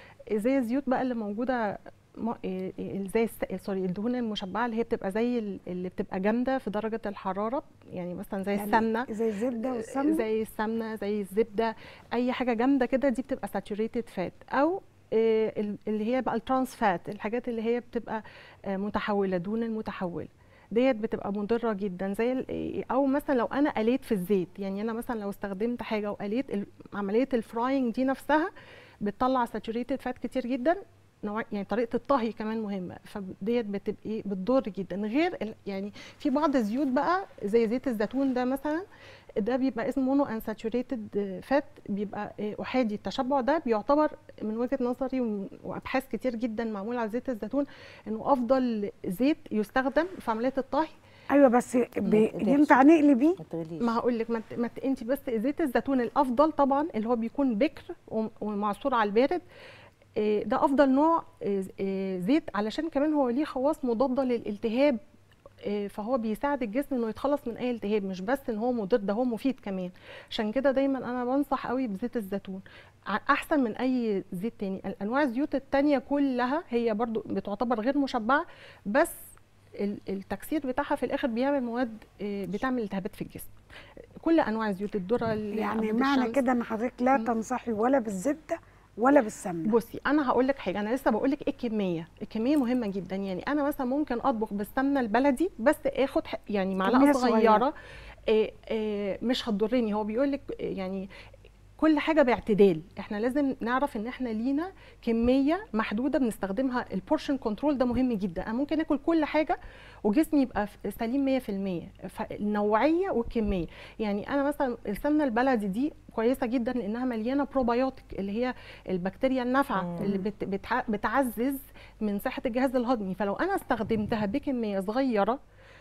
زي الزيوت بقى اللي موجودة م- إيه- إيه- زي الس- سوري الدهون المشبعة اللي هي بتبقى زي ال- اللي بتبقى جامدة في درجة الحرارة يعني مثلا زي يعني السمنة زي الزبدة والسمنة زي السمنه زي الزبده اي حاجه جامده كده دي بتبقى ساتوريتد فات او آه، ال- اللي هي بقى الترانس فات الحاجات اللي هي بتبقى آه، متحوله دهون المتحوله ديت بتبقى مضره جدا زي ال- او مثلا لو انا قليت في الزيت يعني انا مثلا لو استخدمت حاجه وقليت ال- عمليه الفراينج دي نفسها بتطلع ساتوريتد فات كتير جدا نوع يعني طريقه الطهي كمان مهمه فديت بتبقى بتضر جدا غير ال- يعني في بعض الزيوت بقى زي زيت الزيتون ده مثلا ده بيبقى اسمه مونو انساتوريتد فات بيبقى آه، احادي التشبع ده بيعتبر من وجهه نظري وم- وابحاث كتير جدا معموله على زيت الزيتون انه افضل زيت يستخدم في عمليه الطهي ايوه بس بي- تقدرش. ينفع نقلي بيه؟ ما تغليش ما هقول لك ما ت- ما ت- انت بس زيت الزيتون الافضل طبعا اللي هو بيكون بكر وم- ومعصور على البارد آه، ده افضل نوع آه، آه، زيت علشان كمان هو ليه خواص مضاده للالتهاب آه، فهو بيساعد الجسم انه يتخلص من اي التهاب مش بس ان هو مضر ده هو مفيد كمان عشان كده دايما انا بنصح قوي بزيت الزيتون ع- احسن من اي زيت تاني انواع الزيوت التانية كلها هي برضو بتعتبر غير مشبعه بس ال- التكسير بتاعها في الاخر بيعمل مواد آه، بتعمل التهابات في الجسم كل انواع الزيوت الذره اللي يعني عباد معنى الشمس. كده ان حضرتك لا تنصحي ولا بالزبده ولا بالسمنه بصي انا هقول لك حاجه انا لسه بقول لك ايه الكميه الكميه مهمه جدا يعني انا مثلا ممكن اطبخ بالسمنه البلدي بس اخد ح- يعني كمية معلقه صغيرة. صغيره إيه إيه مش هتضرني هو بيقول لك يعني كل حاجه باعتدال احنا لازم نعرف ان احنا لينا كميه محدوده بنستخدمها البورشن كنترول ده مهم جدا انا ممكن اكل كل حاجه وجسمي يبقى ف- سليم 100% فالنوعيه والكميه يعني انا مثلا السمنه البلدي دي كويسه جدا لانها مليانه بروبايوتيك اللي هي البكتيريا النافعه اللي بت بتع- بتعزز من صحه الجهاز الهضمي فلو انا استخدمتها بكميه صغيره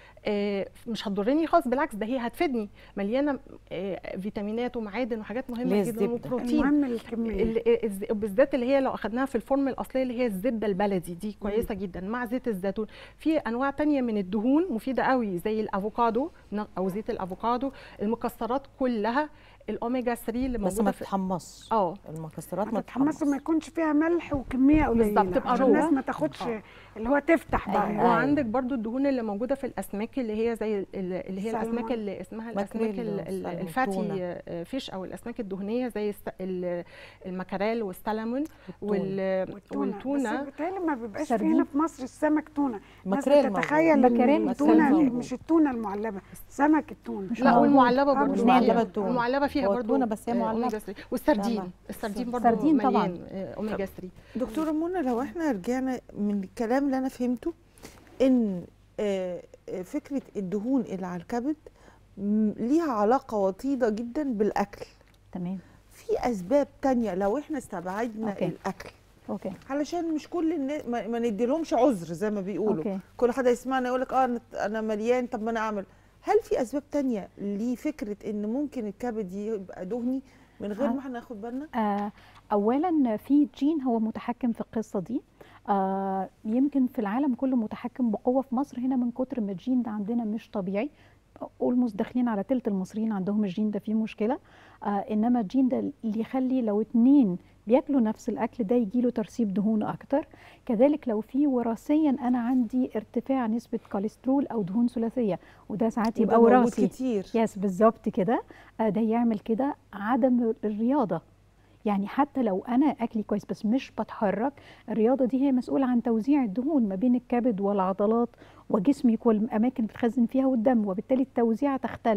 آه، مش هتضرني خالص بالعكس ده هي هتفيدني مليانه آه، فيتامينات ومعادن وحاجات اللي مهمه هي جدا الزبدة. وبروتين المهم الكميه ال- الز- بالذات اللي هي لو اخدناها في الفورم الاصليه اللي هي الزبده البلدي دي كويسه جدا مع زيت الزيتون في انواع تانية من الدهون مفيده قوي زي الافوكادو ن- او زيت الافوكادو المكسرات كلها الاوميجا 3 اللي بس موجوده ما في تتحمصش اه المكسرات ما ما تتحمسوا ما تتحمصش يكونش فيها ملح وكميه قليله بالظبط، تبقى عشان روح. الناس ما تاخدش اللي هو تفتح بقى أيوة. يعني. وعندك برضو الدهون اللي موجوده في الاسماك اللي هي زي ال- اللي هي سالمون. الاسماك اللي اسمها الاسماك ماكريل ال- ال- وسالمون، الفاتي تونة. آه، فيش او الاسماك الدهنيه زي الس- ال- المكاريل والسلمون وال- والتونه والتونه بس بيتهيألي ما بيبقاش في سردين. هنا في مصر السمك تونه الناس ماكريل بتتخيل موجود. ان ماكريل التونه موجود. مش التونه المعلبه سمك التونه لا موجود. والمعلبه آه، برضو مش معلبة معلبه التونة. المعلبه فيها هو برضو التونة بس هي آه، معلبة. أوميجا 3 والسردين طبعا. السردين برضو السردين طبعاً. مليان آه، اوميجا 3 دكتورة منى لو احنا رجعنا من الكلام اللي انا فهمته ان آه، آه، فكرة الدهون اللي على الكبد م- ليها علاقة وطيدة جدا بالاكل تمام في اسباب تانية لو احنا استبعدنا أوكي. الاكل اوكي علشان مش كل الناس ما, ما نديلهمش عذر زي ما بيقولوا أوكي. كل حد يسمعنا يقول لك اه أنا- انا مليان طب ما انا اعمل هل في اسباب تانية لفكره ان ممكن الكبد يبقى دهني من غير آه. ما احنا ناخد بالنا آه، اولا في جين هو متحكم في القصه دي آه، يمكن في العالم كله متحكم بقوه في مصر هنا من كتر ما الجين ده عندنا مش طبيعي اولموست داخلين على تلت المصريين عندهم الجين ده فيه مشكله آه انما الجين ده اللي يخلي لو اتنين بياكلوا نفس الاكل ده يجيله ترسيب دهون اكتر كذلك لو في وراثيا انا عندي ارتفاع نسبه كوليسترول او دهون ثلاثيه وده ساعات يبقى وده موجود وراثي كتير يس بالظبط كده آه، ده يعمل كده عدم الرياضه يعني حتى لو انا اكلي كويس بس مش بتحرك الرياضه دي هي مسؤوله عن توزيع الدهون ما بين الكبد والعضلات وجسمك والاماكن اللي بتخزن فيها والدم وبالتالي التوزيع تختل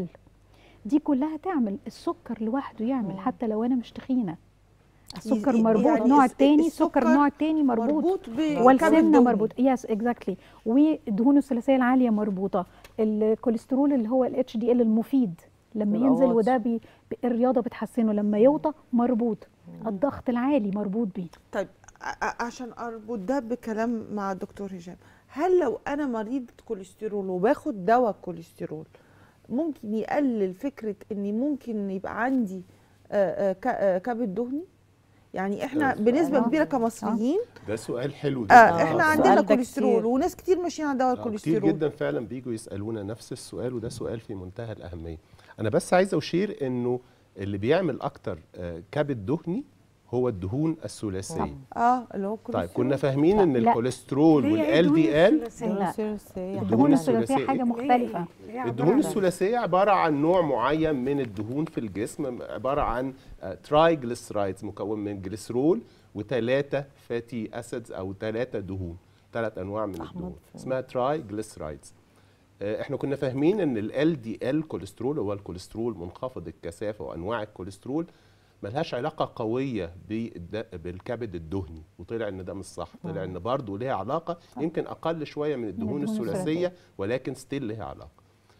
دي كلها تعمل السكر لوحده يعمل حتى لو انا مش تخينه السكر ي- مربوط يعني نوع الس- التاني سكر السكر النوع التاني مربوط مربوط ب- والسمنه كبد مربوط يس اكزاكتلي والدهون الثلاثيه العاليه مربوطه الكوليسترول اللي هو الاتش دي ال المفيد لما يبقى ينزل واطي. وده بي بي- الرياضه بتحسنه لما يوطى مربوط الضغط العالي مربوط بيه طيب ع- ع- عشان اربط ده بكلام مع الدكتور هشام هل لو انا مريضة كوليسترول وباخد دواء كوليسترول ممكن يقلل فكرة اني ممكن يبقى عندي آه، آه، ك- آه، كبد دهني يعني احنا ده بنسبة سؤال. كبيرة كمصريين ده سؤال حلو آه جدا احنا السؤال عندنا ده كوليسترول كتير. وناس كتير ماشيين على دواء آه، كتير الكوليسترول جدا فعلا بيجوا يسالونا نفس السؤال وده سؤال في منتهى الاهميه انا بس عايز اشير انه اللي بيعمل اكتر آه، كبد دهني هو الدهون الثلاثيه اه اللي هو طيب الكوليسترول كنا فاهمين ان لا. الكوليسترول ليه إيه والال دهون دي ال الثلاثية؟ لا. الثلاثية الدهون الثلاثية الثلاثيه حاجه إيه؟ مختلفه ليه- ليه عبارة الدهون عن- الثلاثيه عباره عن نوع معين من الدهون في الجسم عباره عن ترايجليسرايدز مكون من جليسرول وثلاثه فاتي اسيدز او ثلاثه دهون ثلاث انواع من أحمد الدهون فين؟ اسمها ترايجليسرايدز احنا كنا فاهمين ان ال دي ال كوليسترول هو الكوليسترول منخفض الكثافه وانواع الكوليسترول ملهاش علاقه قويه بالد- بالكبد الدهني وطلع ان ده مش صح طلع ان برضه ليها علاقه يمكن اقل شويه من الدهون الدهون الثلاثيه ولكن ستيل ليها علاقه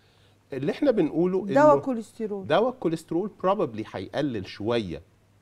اللي احنا بنقوله دواء انه كوليسترول دواء الكوليسترول بروبلي هيقلل شويه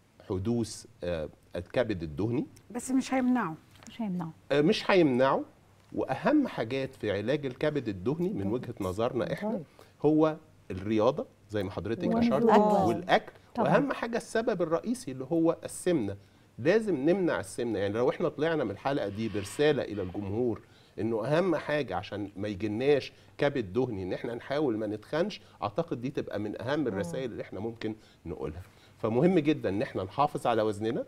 حدوث آه، الكبد الدهني بس مش هيمنعه مش هيمنعه آه، مش هيمنعه واهم حاجات في علاج الكبد الدهني من وجهه نظرنا احنا هو الرياضه زي ما حضرتك والأكل. اشرت والاكل طبعاً. واهم حاجه السبب الرئيسي اللي هو السمنه لازم نمنع السمنه يعني لو احنا طلعنا من الحلقه دي برساله الى الجمهور انه اهم حاجه عشان ما يجيلناش كبد دهني ان احنا نحاول ما نتخنش اعتقد دي تبقى من اهم الرسائل اللي احنا ممكن نقولها فمهم جدا ان احنا نحافظ على وزننا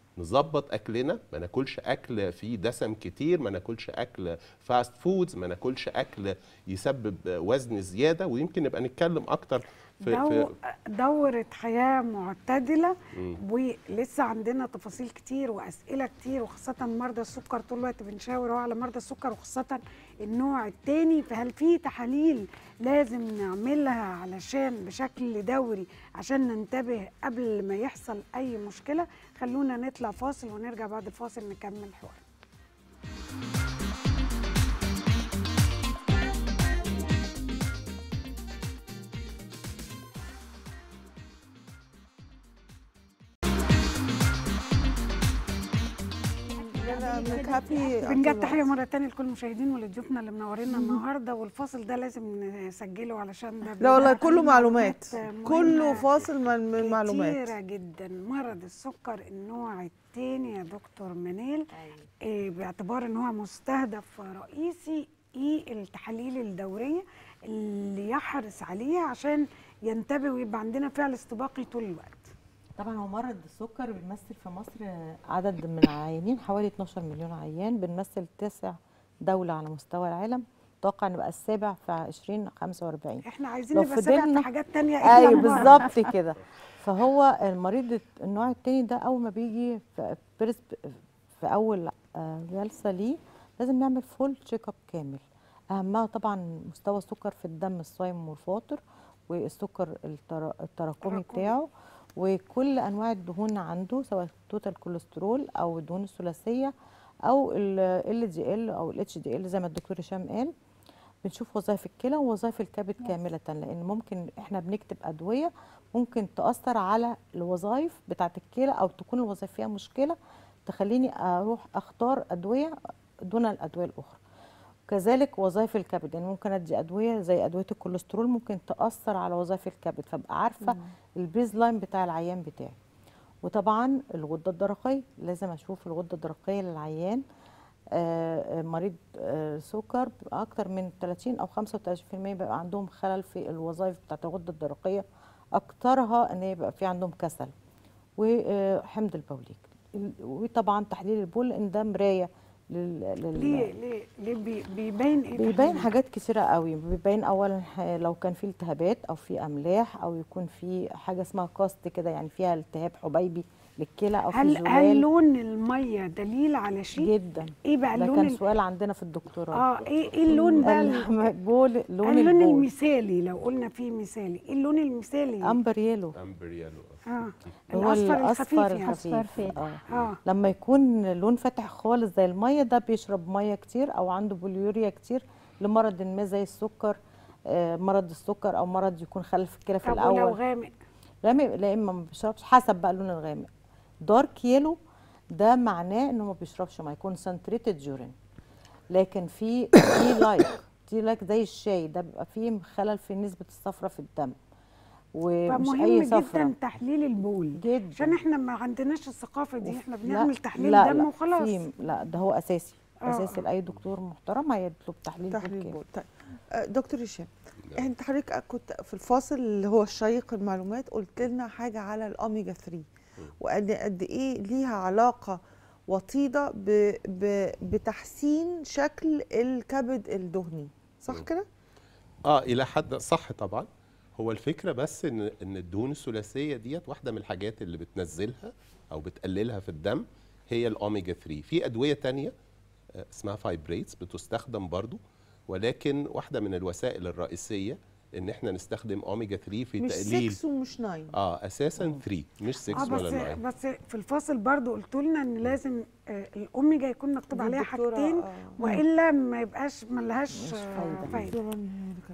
نظبط اكلنا ما ناكلش اكل فيه دسم كتير ما ناكلش اكل فاست فودز ما ناكلش اكل يسبب وزن زياده ويمكن نبقى نتكلم اكتر في, دو في دورة حياة معتدلة مم. ولسه عندنا تفاصيل كتير وأسئلة كتير وخاصة مرضى السكر طول الوقت بنشاور أهو على مرضى السكر وخاصة النوع التاني فهل في تحاليل لازم نعملها علشان بشكل دوري عشان ننتبه قبل ما يحصل أي مشكلة خلونا نطلع فاصل ونرجع بعد الفاصل نكمل الحوار بنجد تحيه مره تانية لكل المشاهدين ولضيوفنا اللي منورينا النهارده والفاصل ده لازم نسجله علشان ده لا والله بيبقى كله فيه معلومات مهمة كله فاصل من من معلومات كتيرة جدا مرض السكر النوع الثاني يا دكتور منال آه باعتبار ان هو مستهدف رئيسي ايه التحاليل الدوريه اللي يحرص عليها عشان ينتبه ويبقى عندنا فعل استباقي طول الوقت طبعا هو مرض السكر بيمثل في مصر عدد من العيانين حوالي 12 مليون عيان بنمثل تسع دولة على مستوى العالم توقع نبقى السابع في 2045 احنا عايزين لو نبقى سابع في فضلنا- حاجات تانية إلا ايوه المرض. بالظبط كده فهو المريض النوع التاني ده اول ما بيجي في بريس في اول آه، جلسه ليه لازم نعمل فول تشيك اب كامل اهمها طبعا مستوى السكر في الدم الصايم والفاطر والسكر الترا- التراكمي تراكمي. بتاعه وكل انواع الدهون عنده سواء توتال كوليسترول او الدهون الثلاثيه او ال دي ال او الاتش دي ال زي ما الدكتور هشام قال بنشوف وظائف الكلى ووظائف الكبد كاملة لأن ممكن إحنا بنكتب أدوية ممكن تأثر على الوظائف بتاعة الكلى أو تكون الوظائف فيها مشكلة تخليني أروح أختار أدوية دون الأدوية الأخرى وكذلك وظائف الكبد يعني ممكن ادي ادويه زي ادويه الكوليسترول ممكن تاثر على وظائف الكبد فابقى عارفه البيز لاين بتاع العيان بتاعي وطبعا الغده الدرقيه لازم اشوف الغده الدرقيه للعيان آه، آه، مريض آه، سكر بيبقى اكتر من 30 او 35% بيبقى عندهم خلل في الوظائف بتاعت الغده الدرقيه اكترها ان يبقى في عندهم كسل وحمض البوليك ال- وطبعا تحليل البول لان ده مرايه لل... لل... ليه ليه ليه بي- بيبين ايه بيبين تحديداً؟ حاجات كتيرة قوي بيبين اولا ح- لو كان في التهابات او في املاح او يكون في حاجه اسمها كاست كده يعني فيها التهاب حبيبي للكلى او في هل هل زلال لون الميه دليل على شيء جدا ايه بقى ده اللون كان ال- سؤال عندنا في الدكتوراه اه ايه ايه اللون بقى ال- البول لون اللون البول المثالي لو قلنا فيه مثالي ايه اللون المثالي امبر يلو امبر يالو اه هو الاصفر الخفيف الاصفر يعني أصفر الخفيف فاتح. اه اه لما يكون لون فاتح خالص زي الميه ده بيشرب ميه كتير او عنده بوليوريا كتير لمرض ما زي السكر آه، مرض السكر او مرض يكون خلل في الكلى في طب ولو الاول غامق غامق لا اما ما بيشربش حسب بقى اللون الغامق دارك يلو ده معناه انه ما بيشربش ميه كونسنتريتد جورين لكن في تي لايك تي لايك زي الشاي ده بيبقى فيه خلل في نسبه الصفرة في الدم ومش فمهم اي جدا صفرة تحليل البول جدا عشان احنا ما عندناش الثقافه دي احنا بنعمل تحليل لا دم لا وخلاص في لا ده هو اساسي آه، اساسي آه. لاي دكتور محترم هيطلب تحليل تحليل بول بول طيب آه، دكتور هشام انت حضرتك كنت في الفاصل اللي هو الشيق المعلومات قلت لنا حاجه على الاوميجا 3 وقد قد ايه ليها علاقه وطيده ب ب بتحسين شكل الكبد الدهني صح كده؟ اه الى حد صح طبعا هو الفكره بس ان ان الدهون الثلاثيه ديت واحده من الحاجات اللي بتنزلها او بتقللها في الدم هي الاوميجا 3 في ادويه تانية آه، اسمها فايبريتس بتستخدم برضو ولكن واحده من الوسائل الرئيسيه ان احنا نستخدم اوميجا 3 في مش تقليل 6 ومش 9 اه اساسا 3 مش 6 اه ولا 9 بس بس في الفاصل برضو قلتوا لنا ان لازم آه الاوميجا يكون مكتوب دي عليها الدكتورة، حاجتين آه. والا ما يبقاش ملهاش مش آه، فايدة. فايده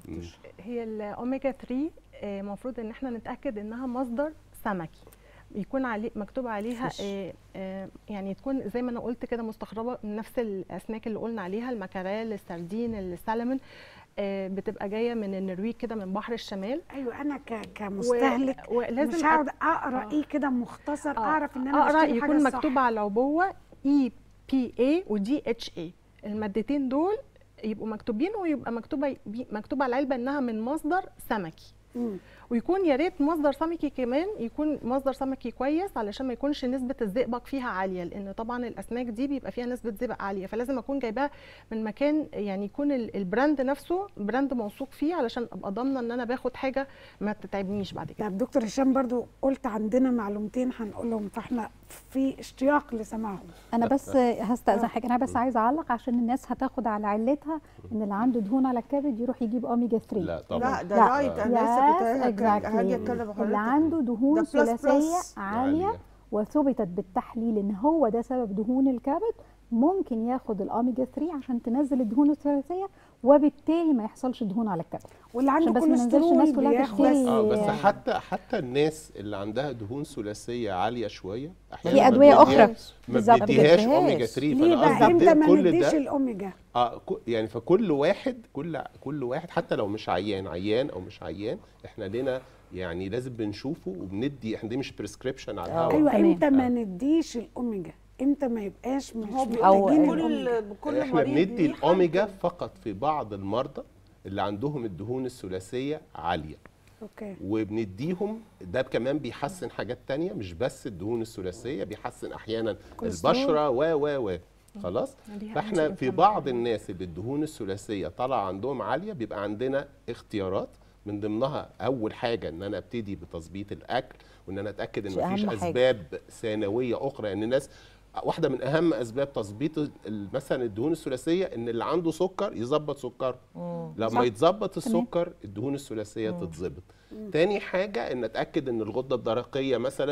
هي الاوميجا 3 المفروض ان احنا نتاكد انها مصدر سمكي يكون عليه مكتوب عليها فيش. آه، آه، يعني تكون زي ما انا قلت كده مستخرجه من نفس الاسماك اللي قلنا عليها المكاريل السردين السلمون آه، بتبقى جايه من النرويج كده من بحر الشمال ايوه انا ك- كمستهلك و- ولازم مش أت- هقعد اقرا آه. ايه كده مختصر آه، اعرف ان انا اقرا بشتري يكون حاجة مكتوب صح. على العبوه اي بي اي ودي اتش اي المادتين دول يبقوا مكتوبين ويبقى مكتوبه مكتوب على العلبه انها من مصدر سمكي مم. ويكون يا ريت مصدر سمكي كمان يكون مصدر سمكي كويس علشان ما يكونش نسبه الزئبق فيها عاليه لان طبعا الاسماك دي بيبقى فيها نسبه زئبق عاليه فلازم اكون جايباها من مكان يعني يكون ال- البراند نفسه براند موثوق فيه علشان ابقى ضامنه ان انا باخد حاجه ما تتعبنيش بعد كده طب دكتور هشام برضو قلت عندنا معلومتين هنقولهم فاحنا في اشتياق لسماعهم انا بس هستأذن حاجه انا بس عايزه اعلق عشان الناس هتاخد على علتها ان اللي عنده دهون على الكبد يروح يجيب اوميجا 3 لا لا طبعا ده لا. رايت انا لسه كنت Yes, هاجي- exactly. هاجي اتكلم اللي حضرتك عنده دهون ده plus ثلاثيه plus. عاليه عالية. وثبتت بالتحليل ان هو ده سبب دهون الكبد ممكن ياخد الاوميجا 3 عشان تنزل الدهون الثلاثيه وبالتالي ما يحصلش دهون على الكبد واللي عشان عنده بس ما ننزلش الناس كوليسترول كلها بياخد تشتري اه بس آه. حتى حتى الناس اللي عندها دهون ثلاثيه عاليه شويه في ما ادويه بنديها- اخرى ما بالظبط بنديهاش بتديهاش. اوميجا 3 ليه فانا بقى قصدي امتى ما كل نديش ده الاوميجا اه كو- يعني فكل واحد كل كل واحد حتى لو مش عيان عيان او مش عيان احنا لنا يعني لازم بنشوفه وبندي احنا دي مش بريسكريبشن على آه. الهواء ايوه تمام. امتى ما نديش الاوميجا امتى ما يبقاش مش هو أو محتاجين كل الأوميجا؟ كل احنا مريض بندي ليه الاوميجا حالته. فقط في بعض المرضى اللي عندهم الدهون الثلاثيه عاليه اوكي وبنديهم ده كمان بيحسن حاجات تانية مش بس الدهون الثلاثيه بيحسن احيانا كوليسترول. البشره و و و خلاص دي فاحنا أهم في شيء بعض الناس اللي الدهون الثلاثيه طالعه عندهم عاليه بيبقى عندنا اختيارات من ضمنها اول حاجه ان انا ابتدي بتظبيط الاكل وان انا اتاكد ان دي أهم مفيش حاجة. اسباب ثانويه اخرى يعني الناس واحده من اهم اسباب تظبيط ال- مثلا الدهون الثلاثيه ان اللي عنده سكر يظبط سكره لما يتظبط السكر الدهون الثلاثيه تتظبط تاني حاجه ان اتاكد ان الغده الدرقيه مثلا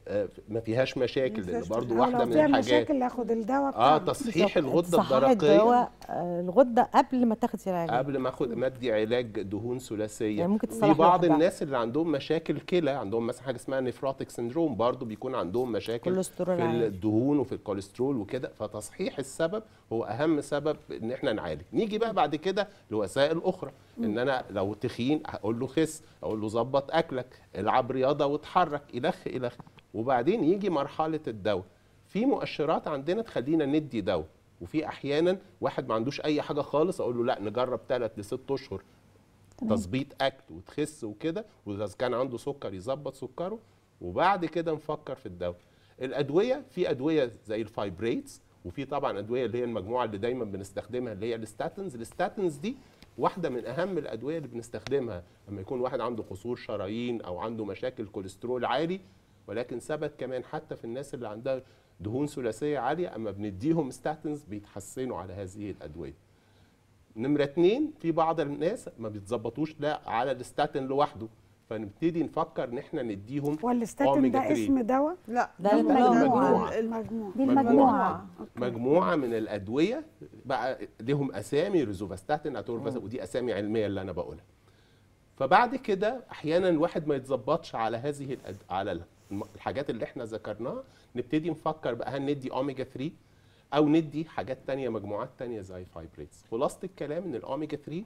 آه، ما فيهاش مشاكل لان فيهاش برضو أو واحده لو من فيها الحاجات مشاكل اخد الدواء اه بتاعنا. تصحيح بالظبط. الغده تصحح الدرقيه الدواء آه، الغده قبل ما تاخدي العلاج قبل ما اخد مدي علاج دهون ثلاثيه يعني ممكن في تصلح بعض لوحدها. الناس اللي عندهم مشاكل كلى عندهم مثلا حاجه اسمها نفروتيك سندروم برضو بيكون عندهم مشاكل كوليسترول في عالي. الدهون وفي الكوليسترول وكده فتصحيح السبب هو اهم سبب ان احنا نعالج نيجي بقى بعد كده لوسائل اخرى ان انا لو تخين هقول له خس اقول له ظبط اكلك العب رياضه واتحرك الخ الخ وبعدين يجي مرحله الدواء في مؤشرات عندنا تخلينا ندي دواء وفي احيانا واحد ما عندوش اي حاجه خالص اقول له لا نجرب ثلاث لست اشهر تظبيط اكل وتخس وكده واذا كان عنده سكر يظبط سكره وبعد كده نفكر في الدواء الادويه في ادويه زي الفايبريتس وفي طبعا ادويه اللي هي المجموعه اللي دايما بنستخدمها اللي هي الستاتنز الستاتنز دي واحده من اهم الادويه اللي بنستخدمها لما يكون واحد عنده قصور شرايين او عنده مشاكل كوليسترول عالي ولكن ثبت كمان حتى في الناس اللي عندها دهون ثلاثيه عاليه اما بنديهم ستاتنز بيتحسنوا على هذه الادويه نمرة اتنين في بعض الناس ما بيتظبطوش لا على الستاتين لوحده فنبتدي نفكر ان احنا نديهم والستاتين أوميجا ده 3. اسم دواء لا لا، ده لا، مجموعة. المجموعة دي مجموعة. المجموعه مجموعه من الادويه بقى لهم اسامي ريزوفاستاتين اتورفاستاتين ودي اسامي علميه اللي انا بقولها فبعد كده احيانا الواحد ما يتظبطش على هذه الأد... على الم- الحاجات اللي احنا ذكرناها نبتدي نفكر بقى هل ندي اوميجا 3 او ندي حاجات تانية مجموعات تانية زي فايبريتس خلاصه الكلام ان الاوميجا 3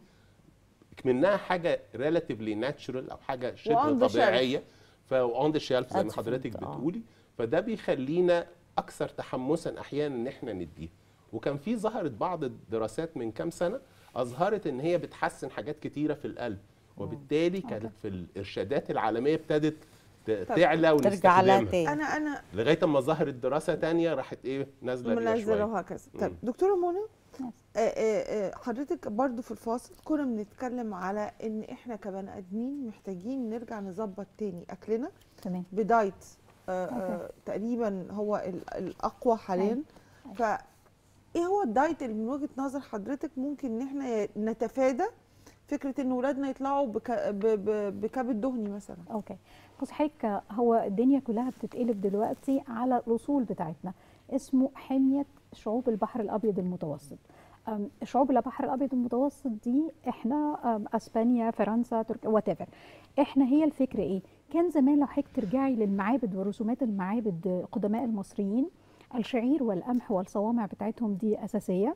منها حاجه ريلاتيفلي ناتشورال او حاجه شبه وon the shelf. طبيعيه فاون ذا شيلف زي ما Adjuvant، حضرتك آه. بتقولي فده بيخلينا اكثر تحمسا احيانا ان احنا نديه وكان في ظهرت بعض الدراسات من كام سنه اظهرت ان هي بتحسن حاجات كتيره في القلب وبالتالي كانت في الارشادات العالميه ابتدت ت- تعلى ترجع لها ونستخدمها تاني انا انا لغايه اما ظهرت دراسه تانية راحت ايه نازله بيها منزله شويه وهكذا مم. طيب دكتوره منى Yes. آه، آه، آه، حضرتك برضو في الفاصل كنا بنتكلم على ان احنا كبني ادمين محتاجين نرجع نظبط تاني اكلنا تمام بدايت آه، آه، تقريبا هو ال- الاقوى حاليا ف ايه هو الدايت اللي من وجهه نظر حضرتك ممكن ان احنا نتفادى فكره ان ولادنا يطلعوا بك... ب... ب... بكبد دهني مثلا اوكي بص حضرتك هو الدنيا كلها بتتقلب دلوقتي على الاصول بتاعتنا اسمه حميه شعوب البحر الابيض المتوسط أم، شعوب البحر الابيض المتوسط دي احنا أم، اسبانيا فرنسا تركيا وات احنا هي الفكره ايه كان زمان لو حضرتك ترجعي للمعابد ورسومات المعابد قدماء المصريين الشعير والقمح والصوامع بتاعتهم دي اساسيه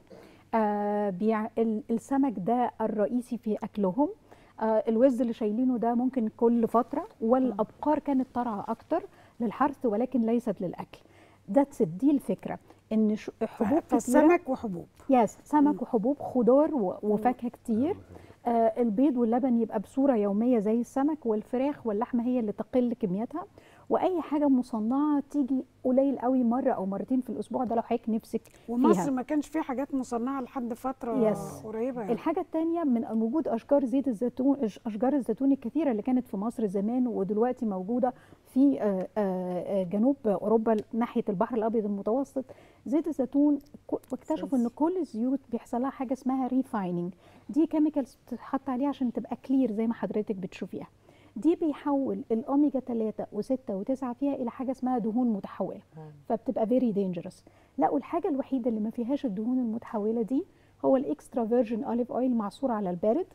آه بيع ال- السمك ده الرئيسي في اكلهم آه الوز اللي شايلينه ده ممكن كل فتره والابقار كانت ترعى اكتر للحرث ولكن ليست للاكل ده دي الفكره ان ش- حبوب كتيره فالسمك وحبوب يس سمك وحبوب خضار و- وفاكهه كتير آه البيض واللبن يبقى بصوره يوميه زي السمك والفراخ واللحمه هي اللي تقل كمياتها واي حاجه مصنعه تيجي قليل قوي مره او مرتين في الاسبوع ده لو حضرتك نفسك ومصر فيها ما كانش فيه حاجات مصنعه لحد فتره Yes. قريبه يعني. الحاجة التانية من وجود أشجار زيت الزيتون أش- أشجار الزيتون الكثيرة اللي كانت في مصر زمان ودلوقتي موجودة في آه، آه، آه، جنوب أوروبا ناحية البحر الأبيض المتوسط زيت الزيتون ك- واكتشفوا إن كل الزيوت بيحصل لها حاجة اسمها ريفايننج دي كيميكالز بتتحط عليها عشان تبقى كلير زي ما حضرتك بتشوفيها دي بيحول الأوميجا 3 و6 و9 فيها إلى حاجة اسمها دهون متحولة فبتبقى فيري دينجرس لا والحاجة الوحيدة اللي ما فيهاش الدهون المتحولة دي هو الاكسترا فيرجن اوليف اويل معصور على البارد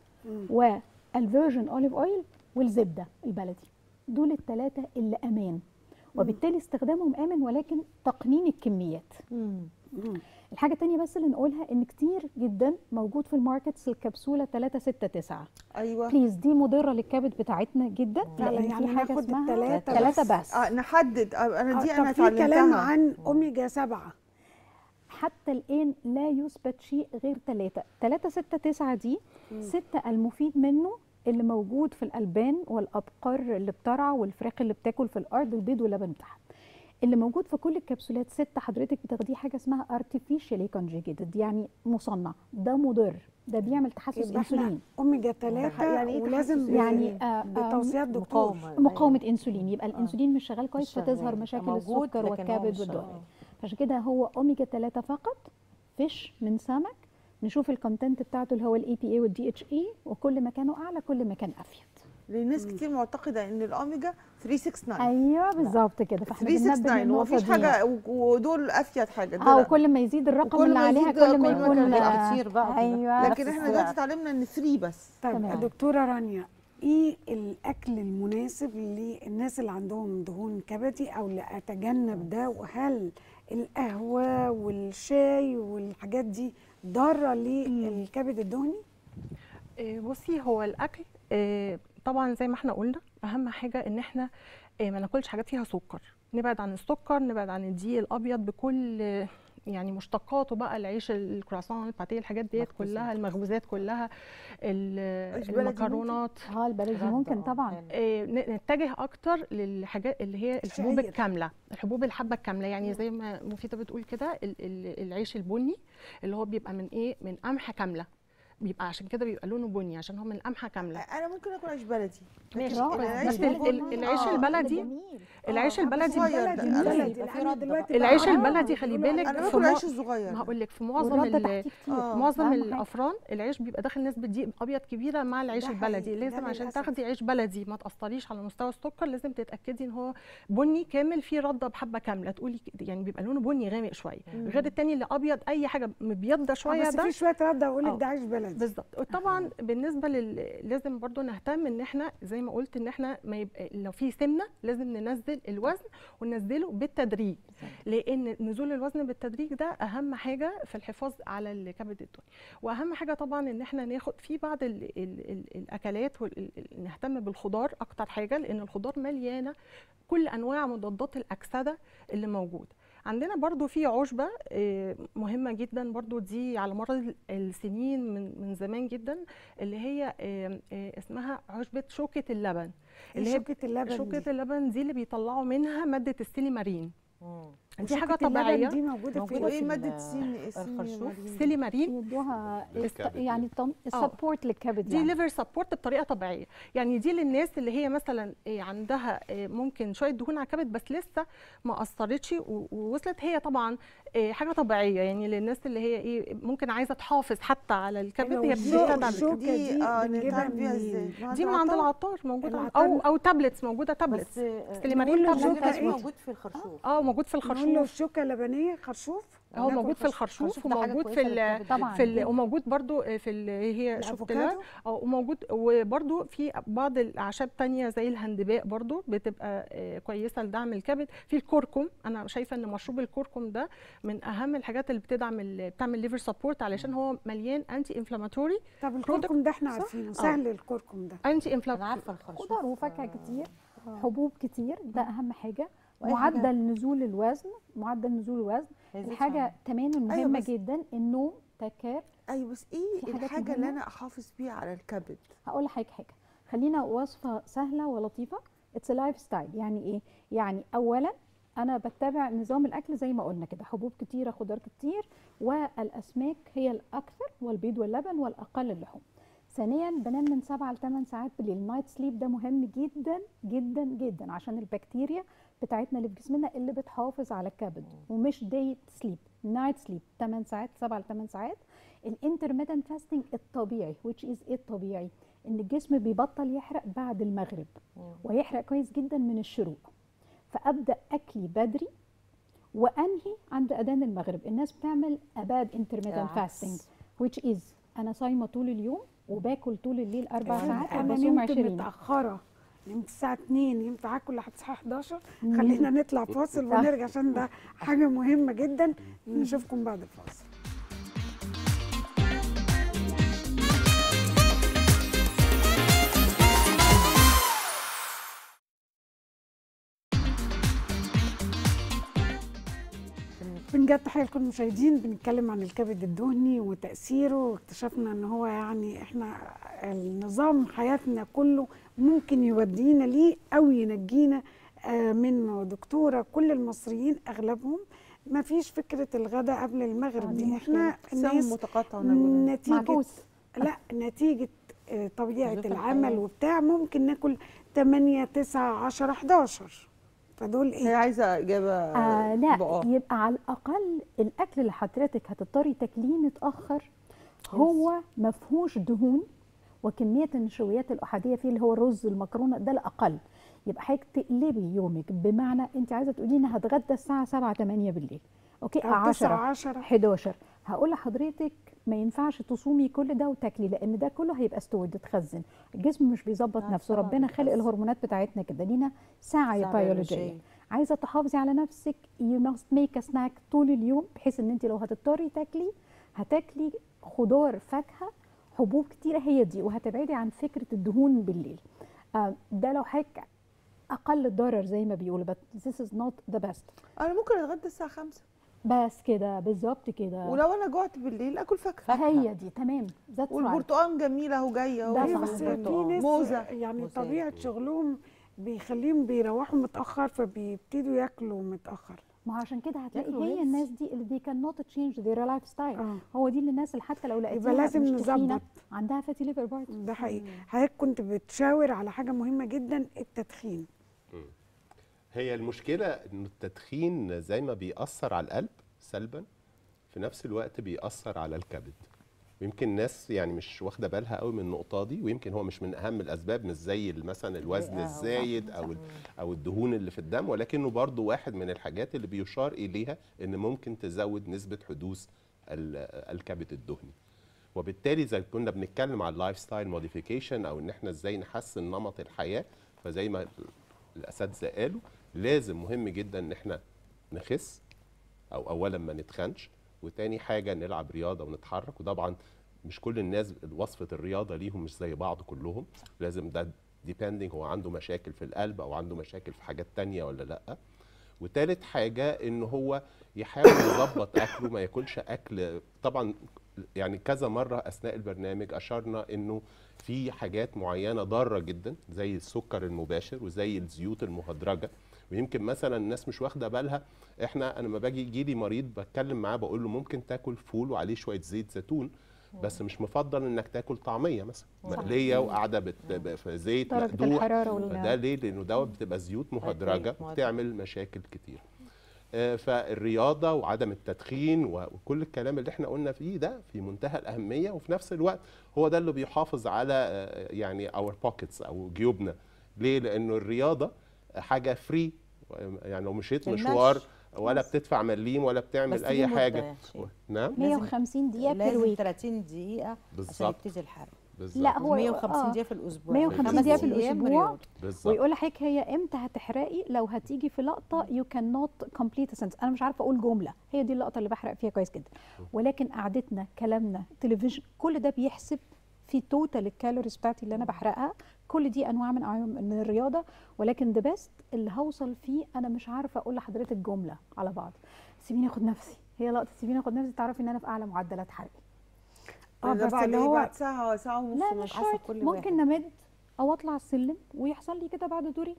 والفيرجن اوليف اويل والزبده البلدي دول الثلاثه اللي امان وبالتالي استخدامهم امن ولكن تقنين الكميات الحاجه الثانيه بس اللي نقولها ان كتير جدا موجود في الماركتس الكبسوله 369 ايوه بليز دي مضره للكبد بتاعتنا جدا لا، لان يعني في حاجه ناخد اسمها التلاتة ثلاثه بس آه نحدد آه انا دي آه، انا طب في كلام اتعلمتها عن اوميجا 7 حتى الآن لا يثبت شيء غير ثلاثة ثلاثة ستة تسعة دي ستة المفيد منه اللي موجود في الألبان والأبقار اللي بترعى والفراخ اللي بتاكل في الأرض البيض واللبن بتاعها اللي موجود في كل الكبسولات ستة حضرتك بتاخديه حاجة اسمها artificially conjugated يعني مصنع ده مضر ده بيعمل تحسس يبقى احنا انسولين اوميجا 3 يعني إيه ولازم تحسس يعني يعني آه، آه، بتوصيات دكتور مقاومة. مقاومة انسولين يبقى الانسولين مش شغال كويس مش فتظهر شغال. مشاكل موجود، السكر لكن هو والكبد مش والدهون شغال. عشان كده هو اوميجا 3 فقط فيش من سمك نشوف الكونتنت بتاعته اللي هو الاي بي اي والدي اتش اي وكل ما كانوا اعلى كل ما كان افيد لان ناس كتير معتقده ان الاوميجا 369 ايوه بالظبط كده فاحنا بننبه 369 للنقطة ومفيش دي. حاجه و- ودول افيد حاجه اه دول وكل ما يزيد الرقم وكل اللي ما عليها يزيد كل ما كل ما يكون كان آه، كتير بقى وكده. ايوه لكن احنا دلوقتي اتعلمنا ان 3 بس طيب تمام. دكتوره رانيا ايه الاكل المناسب للناس اللي عندهم دهون كبدي او لا اتجنب ده وهل القهوه والشاي والحاجات دي ضاره للكبد الدهني آه، بصي هو الاكل آه، طبعا زي ما احنا قلنا اهم حاجه ان احنا آه، ما ناكلش حاجات فيها سكر نبعد عن السكر نبعد عن الدقيق الابيض بكل آه، يعني مشتقاته بقى العيش الكرواسون الباتيه الحاجات ديت مخبوزات. كلها المخبوزات كلها ال- عيش بلدي المكرونات اه البلدي ممكن طبعا آه، ن- نتجه اكتر للحاجات اللي هي الحبوب الشعير. الكامله الحبوب الحبه الكامله يعني زي ما مفيده بتقول كده ال- ال- العيش البني اللي هو بيبقى من ايه من قمح كامله بيبقى عشان كده بيبقى لونه بني عشان هو من قمحه كامله انا ممكن اكل عيش بلدي ماشي برافو. العيش بس ال- ال- البني- العيش آه، البلدي جميل. العيش البلدي صغير بلدي ده. بلدي يبقى في لأن رد دلوقتي بقى. العيش بقى- البلدي خلي بيقولوا بالك انا في باكل مع- العيش الصغير ما هقول لك في معظم والرده ال- تحتيه كتير آه. معظم أهم حاجة. الافران العيش بيبقى داخل نسبه دقيق ابيض كبيره مع العيش ده البلدي حقيقي، لازم ده عشان للأسف. تاخدي عيش بلدي ما تاثريش على مستوى السكر لازم تتاكدي ان هو بني كامل فيه رده بحبه كامله تقولي ك- يعني بيبقى لونه بني غامق شويه غير التاني اللي ابيض اي حاجه مبيضه آه، شويه بس ده في شويه رده اقول لك آه. ده عيش بلدي بالظبط وطبعا بالنسبه لل لازم برضو نهتم ان احنا زي ما قلت ان احنا ما يبقى لو في سمنه لازم ننزل الوزن وننزله بالتدريج لان نزول الوزن بالتدريج ده اهم حاجه في الحفاظ على الكبد الدهني واهم حاجه طبعا ان احنا ناخد في بعض ال ال ال الاكلات وال- ال- ال- نهتم بالخضار اكتر حاجه لان الخضار مليانه كل انواع مضادات الاكسده اللي موجوده عندنا برضو في عشبة آه، مهمة جدا برضو دي على مر ال- السنين من من زمان جدا اللي هي آه، آه، اسمها عشبة شوكة اللبن اللي هي شوكه اللبن شوكة دي. اللبن دي اللي بيطلعوا منها مادة السيليمارين دي حاجة وشوكة اللبن طبيعية دي موجوده موجودة في وايه في ماده ال- سين الخرشوف. سيليمارين يدوها است- للكبد. يعني آه. سبورت للكبد دي يعني ليفر سبورت بطريقه طبيعيه يعني دي للناس اللي هي مثلا إيه عندها إيه ممكن شويه دهون على الكبد بس لسه ما اثرتش و- ووصلت هي طبعا إيه حاجه طبيعيه يعني للناس اللي هي ايه ممكن عايزه تحافظ حتى على الكبد لو هي الشوك- بتعمل الشوك- كده. دي اه بنجيبها نتعامل بيها منين؟ ازاي من دي من عند العطار؟ العطار موجوده العطار او او تابلتس موجوده تابلتس بس سليمارين نقول له تابلت الشوكة مش إيه؟ موجود في الخرشوف اه موجود في نقول له الخرشوف الشوكه لبنيه خرشوف هو ناكل موجود في الخرشوف الخرشوف ده حاجة وموجود كويسة في ال- للكبد طبعا في ال- وموجود برضو في ال- هي شفت الأفوكادو؟ لها اه وموجود وبرضو في بعض الاعشاب تانية زي الهندباء برضو بتبقى آه، كويسه لدعم الكبد في الكركم انا شايفه ان مشروب الكركم ده من اهم الحاجات اللي بتدعم ال- بتعمل ليفر سبورت علشان هو مليان انتي انفلاماتوري طب الكركم ده احنا صح؟ عارفينه آه. سهل الكركم ده انتي انا انفلاماتوري عارفه الخرشوف خضار وفاكهه كتير حبوب كتير ده اهم حاجه وأي معدل حاجة- نزول الوزن معدل نزول الوزن هيزيد الحاجه فعلاً. كمان المهمه أيوة أيوة بس- جدا النوم تكار ايوه بس ايه في حاجات الحاجه اللي مهمة؟ انا احافظ بيها على الكبد هقول لحضرتك حاجه خلينا وصفه سهله ولطيفه اتس لايف ستايل يعني ايه يعني اولا انا بتبع نظام الاكل زي ما قلنا كده حبوب كتيره خضار كتير والاسماك هي الاكثر والبيض واللبن والاقل اللحوم ثانيا بنام من 7 ل 8 ساعات بالليل النايت سليب ده مهم جدا جدا جدا عشان البكتيريا بتاعتنا اللي في جسمنا اللي بتحافظ على الكبد ومش داي سليب نايت سليب 8 ساعات 7 ل 8 ساعات الانترميتنت فاستنج الطبيعي which is ايه الطبيعي ان الجسم بيبطل يحرق بعد المغرب ويحرق كويس جدا من الشروق فابدا اكلي بدري وانهي عند اذان المغرب الناس بتعمل اباد انترميتنت العكس. فاستنج which is انا صايمه طول اليوم وباكل طول الليل اربع افرض ساعات انا وبصوم نمت 20 متاخره نمت الساعه 2 ينفع اكل لحد الساعه 11 خلينا نطلع فاصل ونرجع عشان ده حاجه مهمه جدا نشوفكم بعد الفاصل بنجد تحيه لكل المشاهدين بنتكلم عن الكبد الدهني وتاثيره واكتشفنا ان هو يعني احنا النظام حياتنا كله ممكن يودينا ليه او ينجينا آه، منه دكتوره كل المصريين اغلبهم ما فيش فكره الغداء قبل المغرب دي احنا سم الناس متقاطع ونقول. نتيجه معكوس لا نتيجه آه، طبيعه ظروف العمل الحياة. وبتاع ممكن ناكل 8 9 10 11 فدول هي ايه عايزه اجابه آه لا بآه. يبقى على الاقل الاكل اللي حضرتك هتضطري تاكليه متاخر هو ما فيهوش دهون وكميه النشويات الاحاديه فيه اللي هو الرز المكرونه ده الاقل يبقى حضرتك تقلبي يومك بمعنى انت عايزه تقولي لي هتغدى الساعه 7 8 بالليل اوكي أو 10 9 10 11 هقول لحضرتك ما ينفعش تصومي كل ده وتاكلي لان ده كله هيبقى ستورد اتخزن الجسم مش بيظبط نعم، نفسه طبعاً ربنا خلق بيتخزن. الهرمونات بتاعتنا كده لينا ساعه ساعة بيولوجيه بيولوجية. عايزه تحافظي على نفسك يو ماست ميك سناك طول اليوم بحيث ان انت لو هتضطري تاكلي هتاكلي خضار فاكهه حبوب كتيره هي دي وهتبعدي عن فكره الدهون بالليل آه، ده لو حضرتك اقل ضرر زي ما بيقولوا but this is not the best انا ممكن اتغدى الساعه 5 بس كده بالظبط كده ولو انا جوعت بالليل اكل فاكهه هي دي تمام that's right. والبرتقال جميل اهو جاي اهو ده ايوه صح. بس برتقال. في ناس موزة. يعني موزة. طبيعه شغلهم بيخليهم بيروحوا متاخر فبيبتدوا ياكلوا متاخر ما هو عشان كده هتلاقي ياكلوا هي لبس. الناس دي اللي they cannot change their lifestyle اه هو دي اللي الناس اللي حتى لو لقيتيها يبقى لازم مش تخينة، نظبط عندها فاتي ليفر برضه ده حقيقي حضرتك كنت بتشاور على حاجه مهمه جدا التدخين هي المشكله انه التدخين زي ما بيأثر على القلب سلبا في نفس الوقت بيأثر على الكبد ويمكن الناس يعني مش واخده بالها قوي من النقطه دي ويمكن هو مش من اهم الاسباب مش زي مثلا الوزن آه، الزايد صح، او صح. ال- او الدهون اللي في الدم ولكنه برضو واحد من الحاجات اللي بيشار اليها ان ممكن تزود نسبه حدوث ال- الكبد الدهني وبالتالي زي كنا بنتكلم على اللايف ستايل موديفيكيشن او ان احنا ازاي نحسن نمط الحياه فزي ما الاساتذه قالوا لازم مهم جدا ان احنا نخس او اولا ما نتخنش وتاني حاجه نلعب رياضه ونتحرك وطبعا مش كل الناس وصفه الرياضه ليهم مش زي بعض كلهم لازم ده ديبندنج هو عنده مشاكل في القلب او عنده مشاكل في حاجات تانية ولا لا وتالت حاجه ان هو يحاول يظبط اكله ما ياكلش اكل طبعا يعني كذا مره اثناء البرنامج اشرنا انه في حاجات معينه ضاره جدا زي السكر المباشر وزي الزيوت المهدرجه ويمكن مثلا الناس مش واخده بالها احنا انا لما باجي يجي لي مريض بتكلم معاه بقول له ممكن تاكل فول وعليه شويه زيت زيتون بس مش مفضل انك تاكل طعميه مثلا مقليه وقاعده بت- ب- في زيت درجه مقدوح الحراره وال ده ليه؟ لانه دوت بتبقى زيوت مهدرجه مهدرجة. بتعمل مشاكل كتير. آه، فالرياضه وعدم التدخين و- وكل الكلام اللي احنا قلنا فيه ده في منتهى الاهميه وفي نفس الوقت هو ده اللي بيحافظ على آه، يعني اور بوكيتس او جيوبنا. ليه؟ لانه الرياضه حاجه فري يعني لو مشيت المشي. مشوار ولا بس. بتدفع مليم ولا بس بتعمل دي اي مدة حاجه يا شيخ. نعم 150 دقيقه بير لازم ويك 30 دقيقة عشان بالظبط يبتدي الحرق بالظبط لا هو 150 آه. دقيقة في الأسبوع 150 خمس دقيقة في أيام الأسبوع. رياضة. بالظبط ويقول لحضرتك هي امتى هتحرقي لو هتيجي في لقطه يو كان نوت كومبليت سنس انا مش عارفه اقول جمله هي دي اللقطه اللي بحرق فيها كويس جدا ولكن قعدتنا كلامنا تلفزيون كل ده بيحسب في توتال الكالوريز بتاعتي اللي انا بحرقها كل دي انواع من أنواع من الرياضه ولكن ذا بيست اللي هوصل فيه انا مش عارفه اقول لحضرتك جمله على بعض سيبيني اخد نفسي هي لقطه سيبيني اخد نفسي تعرفي ان انا في اعلى معدلات حرقي اه ده بس بعد اللي ايه هو بعد ساعه ساعه ونص لا مثلا؟ مش حسب شرط كل ممكن واحد. نمد او اطلع السلم ويحصل لي كده بعد دوري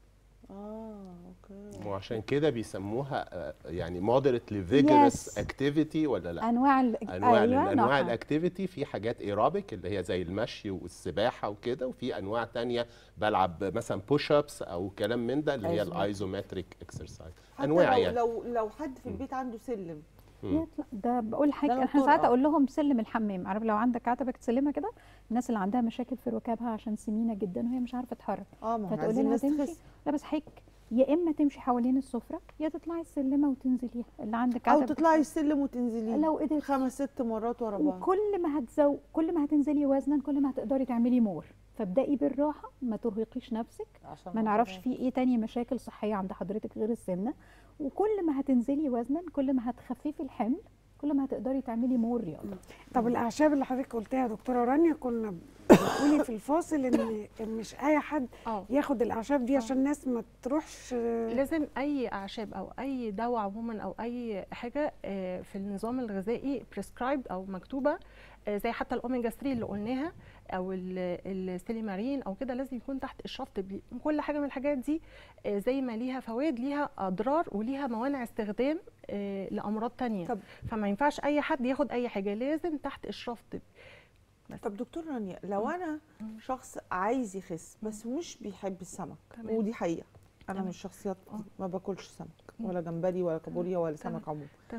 اه اوكي وعشان كده بيسموها آه، يعني moderately vigorous Yes. activity ولا لا؟ انواع ال- انواع أيوة، انواع نوعها. الاكتيفيتي في حاجات ايروبيك اللي هي زي المشي والسباحه وكده وفي انواع تانية بلعب مثلا بوش ابس او كلام من ده اللي هي Isometric. الايزومتريك اكسرسايز حتى انواع لو يعني لو لو حد في البيت عنده سلم مم. يطلع ده بقول حاجه ده احنا دكتور، ساعات آه. اقول لهم سلم الحمام عارف لو عندك عتبه تسلمها كده الناس اللي عندها مشاكل في ركابها عشان سمينه جدا وهي مش عارفه تتحرك اه ما احنا فتقولي عايزين لها الناس تمشي تخس لا بس حضرتك يا اما تمشي حوالين السفره يا تطلعي السلمه وتنزليها اللي عندك او عتبة تطلعي السلم وتنزليه لو قدرت خمس ست مرات ورا بعض وكل ما هتزو كل ما هتنزلي وزنا كل ما هتقدري تعملي مور فابدأي بالراحه ما ترهقيش نفسك عشان ما نعرفش في ايه تاني مشاكل صحيه عند حضرتك غير السمنه وكل ما هتنزلي وزنا كل ما هتخففي الحمل كل ما هتقدري تعملي مور رياضه طب الاعشاب اللي حضرتك قلتها يا دكتوره رانيا كنا بتقولي في الفاصل ان مش اي حد اه ياخد الاعشاب دي عشان الناس ما تروحش لازم اي اعشاب او اي دواء عموما او اي حاجه آه، في النظام الغذائي بريسكرايبد او مكتوبه آه، زي حتى الاوميجا 3 اللي قلناها او ال- السيليمارين او كده لازم يكون تحت اشراف طبي كل حاجه من الحاجات دي آه، زي ما ليها فوائد ليها اضرار وليها موانع استخدام آه، لامراض تانية طب- فما ينفعش اي حد ياخد اي حاجه لازم تحت اشراف طبي طب دكتور رانيا لو انا شخص عايز يخس بس مش بيحب السمك تمام. ودي حقيقه انا تمام. من الشخصيات آه. ما باكلش سمك ولا جمبري ولا كابوريا ولا تمام. سمك عموما تمام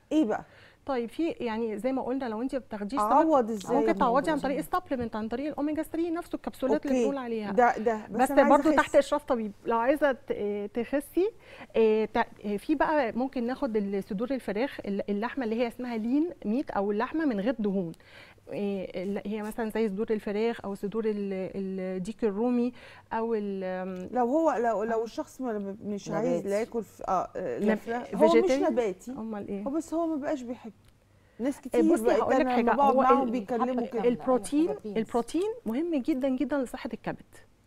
ايه بقى طيب في يعني زي ما قلنا لو انت ما بتاخديش سمك اعوض ازاي يا ممكن ابني تعوضي عن البروتين؟ طريق السبلمنت عن طريق الاوميجا 3 نفسه الكبسولات اللي أوكي. بنقول عليها ده ده بس, أنا عايزة برضو أخس. تحت اشراف طبيب لو عايزه ت- آه، تخسي آه، تع- آه، في بقى ممكن ناخد صدور الفراخ الل- اللحمه اللي هي اسمها لين ميت او اللحمه من غير دهون آه، اللي هي مثلا زي صدور الفراخ او صدور ال- الديك الرومي او ال- لو هو لو لو الشخص ما- مش عايز نباتي. لا ياكل ف- اه آه، نب- الفراخ- هو مش vegetarian؟ نباتي امال ايه هو بس هو ما بقاش بيحب ناس آه، كتير بصي بقت هقول لك انا حاجه لما بقعد هو معاهم ال- بيتكلموا حتى كده البروتين حاجة beans. البروتين مهم جدا جدا لصحه الكبد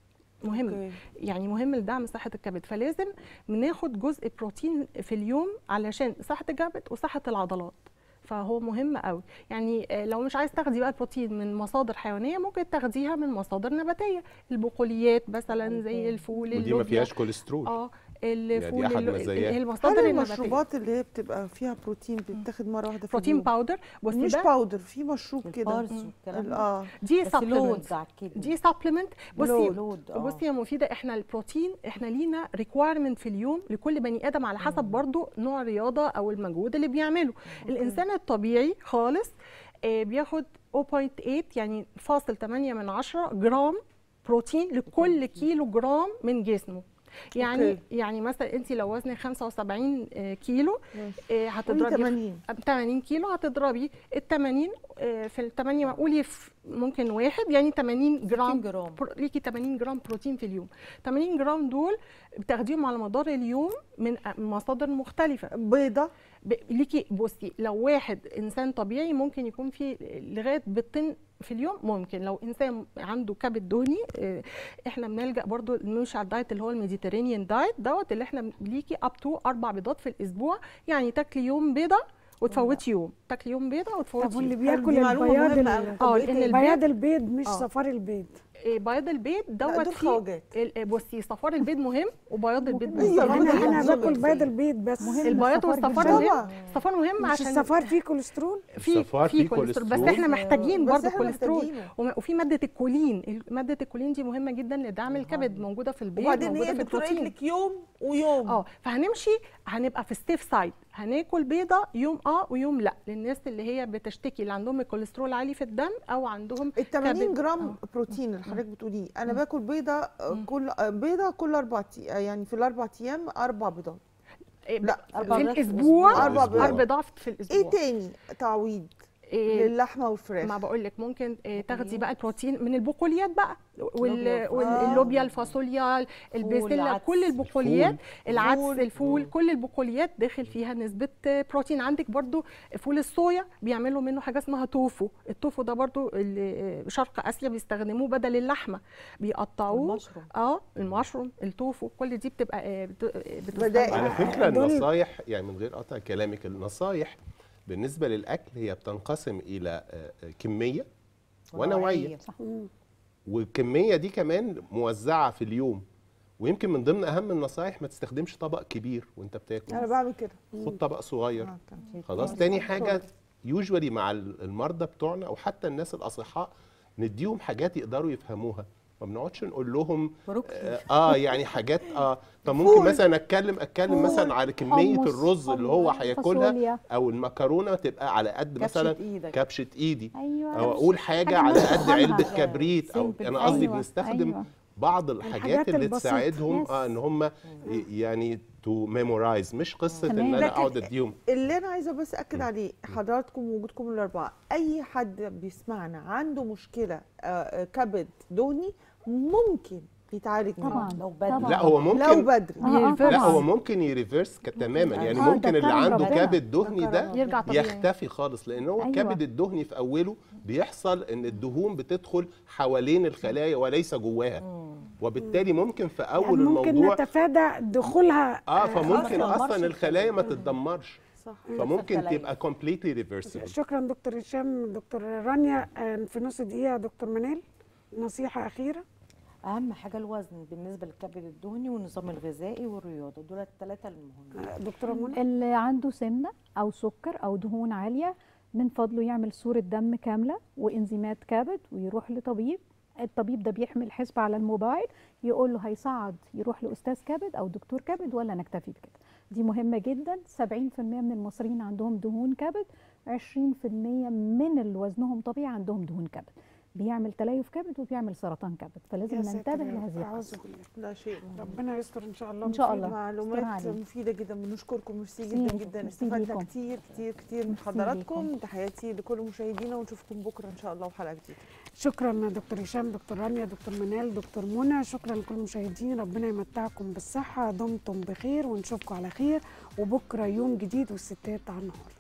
مهم أوكي. يعني مهم لدعم صحه الكبد فلازم بناخد جزء بروتين في اليوم علشان صحه الكبد وصحه العضلات فهو مهم قوي يعني آه، لو مش عايز تاخدي بقى البروتين من مصادر حيوانيه ممكن تاخديها من مصادر نباتيه البقوليات مثلا زي الفول ودي ما اللوبيا فيهاش كوليسترول اه الفول أحد اللو- مزاياها. اللي هي هل المصادر النباتيه المشروبات اللي هي بتبقى فيها بروتين بتتاخد مره واحده في بروتين اليوم باودر بصي مش ده باودر في مشروب كده البارز والكلام ال- ده اه دي بس لود supplement على الكدني دي سبلمنت بصي لود. لود اه بصي يا مفيده احنا البروتين احنا لينا ريكوايرمنت في اليوم لكل بني ادم على حسب برضو نوع الرياضه او المجهود اللي بيعمله الانسان الطبيعي خالص آه، بياخد 0.8 يعني فاصل 8 من 10 جرام بروتين لكل كيلو جرام من جسمه يعني أوكي. يعني مثلا انت لو وزنك 75 آه، كيلو آه، قولي هتضربي 80 80 كيلو هتضربي ال 80 آه، في ال 8 قولي في ممكن واحد يعني 80 جرام جرام. برو- ليكي 80 جرام بروتين في اليوم 80 جرام دول بتاخديهم على مدار اليوم من أ- مصادر مختلفه بيضه ب- ليكي بصي لو واحد انسان طبيعي ممكن يكون في لغايه بيضتين في اليوم ممكن لو انسان عنده كبد دهني آه، احنا بنلجا برضو نمشي على الدايت اللي هو الميديترينيان دايت دوت اللي احنا ليكي اب تو اربع بيضات في الاسبوع يعني تاكلي يوم بيضه وتفوتي يوم تاكلي يوم بيضه طب وتفوتي واللي يوم. بياكل دي معلومة البياض مهمة ال- أوي. اه طب إيه لان تاني؟ بياض البيض البيض مش آه. صفار البيض آه، بياض البيض لا، دوت دول فيه خواجات ال- آه، بصي صفار البيض مهم وبياض البيض أيوة، مهم ما انا ده انا الصفار باكل بياض إزاي؟ البيض بس مهم. البياض الصفار والصفار جداً. مهم طبعا الصفار مهم مش عشان الصفار فيه كوليسترول في الصفار في فيه كوليسترول بس كوليسترول. احنا محتاجين بس برضه إحنا كوليسترول محتاجينه. وم- وفي ماده الكولين ال- ماده الكولين دي مهمه جدا لدعم الكبد موجوده في البيض وبعدين موجوده هي في الدكتوره قالت البروتين لك يوم ويوم اه فهنمشي هنبقى في ستيف سايد هناكل بيضه يوم اه ويوم لا للناس اللي هي بتشتكي اللي عندهم الكوليسترول عالي في الدم او عندهم ال 80 كبد. جرام آه. بروتين اللي حضرتك بتقوليه انا باكل بيضه آه، كل آه، بيضه كل اربع تي- آه، يعني في الاربع ايام اربع بيضات إيه، لا، أربع في بيضات في الاسبوع الأسبوع. أربع بيضات. اربع ضعف في الاسبوع ايه تاني تعويض إيه للحمه والفراخ ما بقول لك ممكن آه، تاخدي بقى البروتين من البقوليات بقى وال- لوبيا واللوبيا الفاصوليا البسله عدس. كل البقوليات العدس فول. الفول كل البقوليات داخل فيها نسبه آه، بروتين عندك برضو فول الصويا بيعملوا منه حاجه اسمها توفو التوفو ده برضو اللي، آه، شرق اسيا بيستخدموه بدل اللحمه بيقطعوه المشروم. اه المشروم التوفو كل دي بتبقى آه، بت- آه، بتستخدم. بدائل. على فكره دول- النصايح يعني من غير قطع كلامك النصايح بالنسبه للاكل هي بتنقسم الى آه، آه، كميه ونوعيه صح والكميه دي كمان موزعه في اليوم ويمكن من ضمن اهم النصايح ما تستخدمش طبق كبير وانت انا بتاكل بعمل كده خد طبق صغير آه، كان. خلاص تاني حاجه يوجوالي مع ال- المرضى بتوعنا او حتى الناس الاصحاء نديهم حاجات يقدروا يفهموها ما بنقعدش نقول لهم بروكلي. آه, اه يعني حاجات اه طب ممكن مثلا اتكلم اتكلم مثلا على كميه حمص، الرز اللي هو حمص، هياكلها فاصوليا. او المكرونه تبقى على قد كبشة مثلا إيدك. كبشه ايدي ايوه او اقول حاجه حاجة على الناس قد تفهمها. علبه كبريت او Simple. انا قصدي أيوة، بنستخدم أيوة. بعض الحاجات الحاجات اللي البسيطة. تساعدهم Yes. اه ان هم ي- يعني تو ميمورايز مش قصه ان تمام. انا لكن اقعد اديهم اللي انا عايزه بس اكد عليه حضراتكم ووجودكم الاربعه اي حد بيسمعنا عنده مشكله آه، آه، كبد دهني ممكن يتعالج منها طبعا لو بدري. طبعا. لا هو لو ممكن بدري آه، آه، يرفع. لا طبعاً. هو ممكن يريفرس تماما يعني آه، ده ممكن اللي كرم عنده ربنا. كبد دهني ده يرجع طبيعي يختفي خالص لان هو أيوة. الكبد الدهني في اوله بيحصل ان الدهون بتدخل حوالين الخلايا وليس جواها وبالتالي ممكن في يعني اول ممكن الموضوع نتفادى دخولها اه فممكن ما تدمرش اصلا الخلايا ما تتدمرش صح فممكن الخلايا. تبقى completely reversible شكرا دكتور هشام دكتور رانيا آه، في نص دقيقه دكتور منال نصيحه اخيره اهم حاجه الوزن بالنسبه للكبد الدهني والنظام الغذائي والرياضه دول الثلاثه المهمين آه، دكتوره منى اللي عنده سمنه او سكر او دهون عاليه من فضله يعمل صوره دم كامله وانزيمات كبد ويروح لطبيب الطبيب ده بيحمل حسبة على الموبايل يقول له هيصعد يروح لاستاذ كبد او دكتور كبد ولا نكتفي بكده دي مهمه جدا 70% من المصريين عندهم دهون كبد 20% من اللي وزنهم طبيعي عندهم دهون كبد بيعمل تليف كبد وبيعمل سرطان كبد فلازم يا ساتر ننتبه يا رب، لهذه أعوذ القصه بالله لا شيء ربنا يستر ان شاء الله إن شاء مفيد. الله. معلومات عليك. مفيدة جدا بنشكركم ميرسي ميرسي جدا ليكم. جدا ميرسي استفدنا ليكم. كتير كتير كتير من ميرسي حضراتكم ليكم. تحياتي لكل مشاهدينا ونشوفكم بكرة إن شاء الله في حلقة جديدة شكرا دكتور هشام دكتور رانيا دكتور منال دكتور منى شكرا لكل المشاهدين ربنا يمتعكم بالصحه دمتم بخير ونشوفكم على خير وبكره يوم جديد والستات على النهار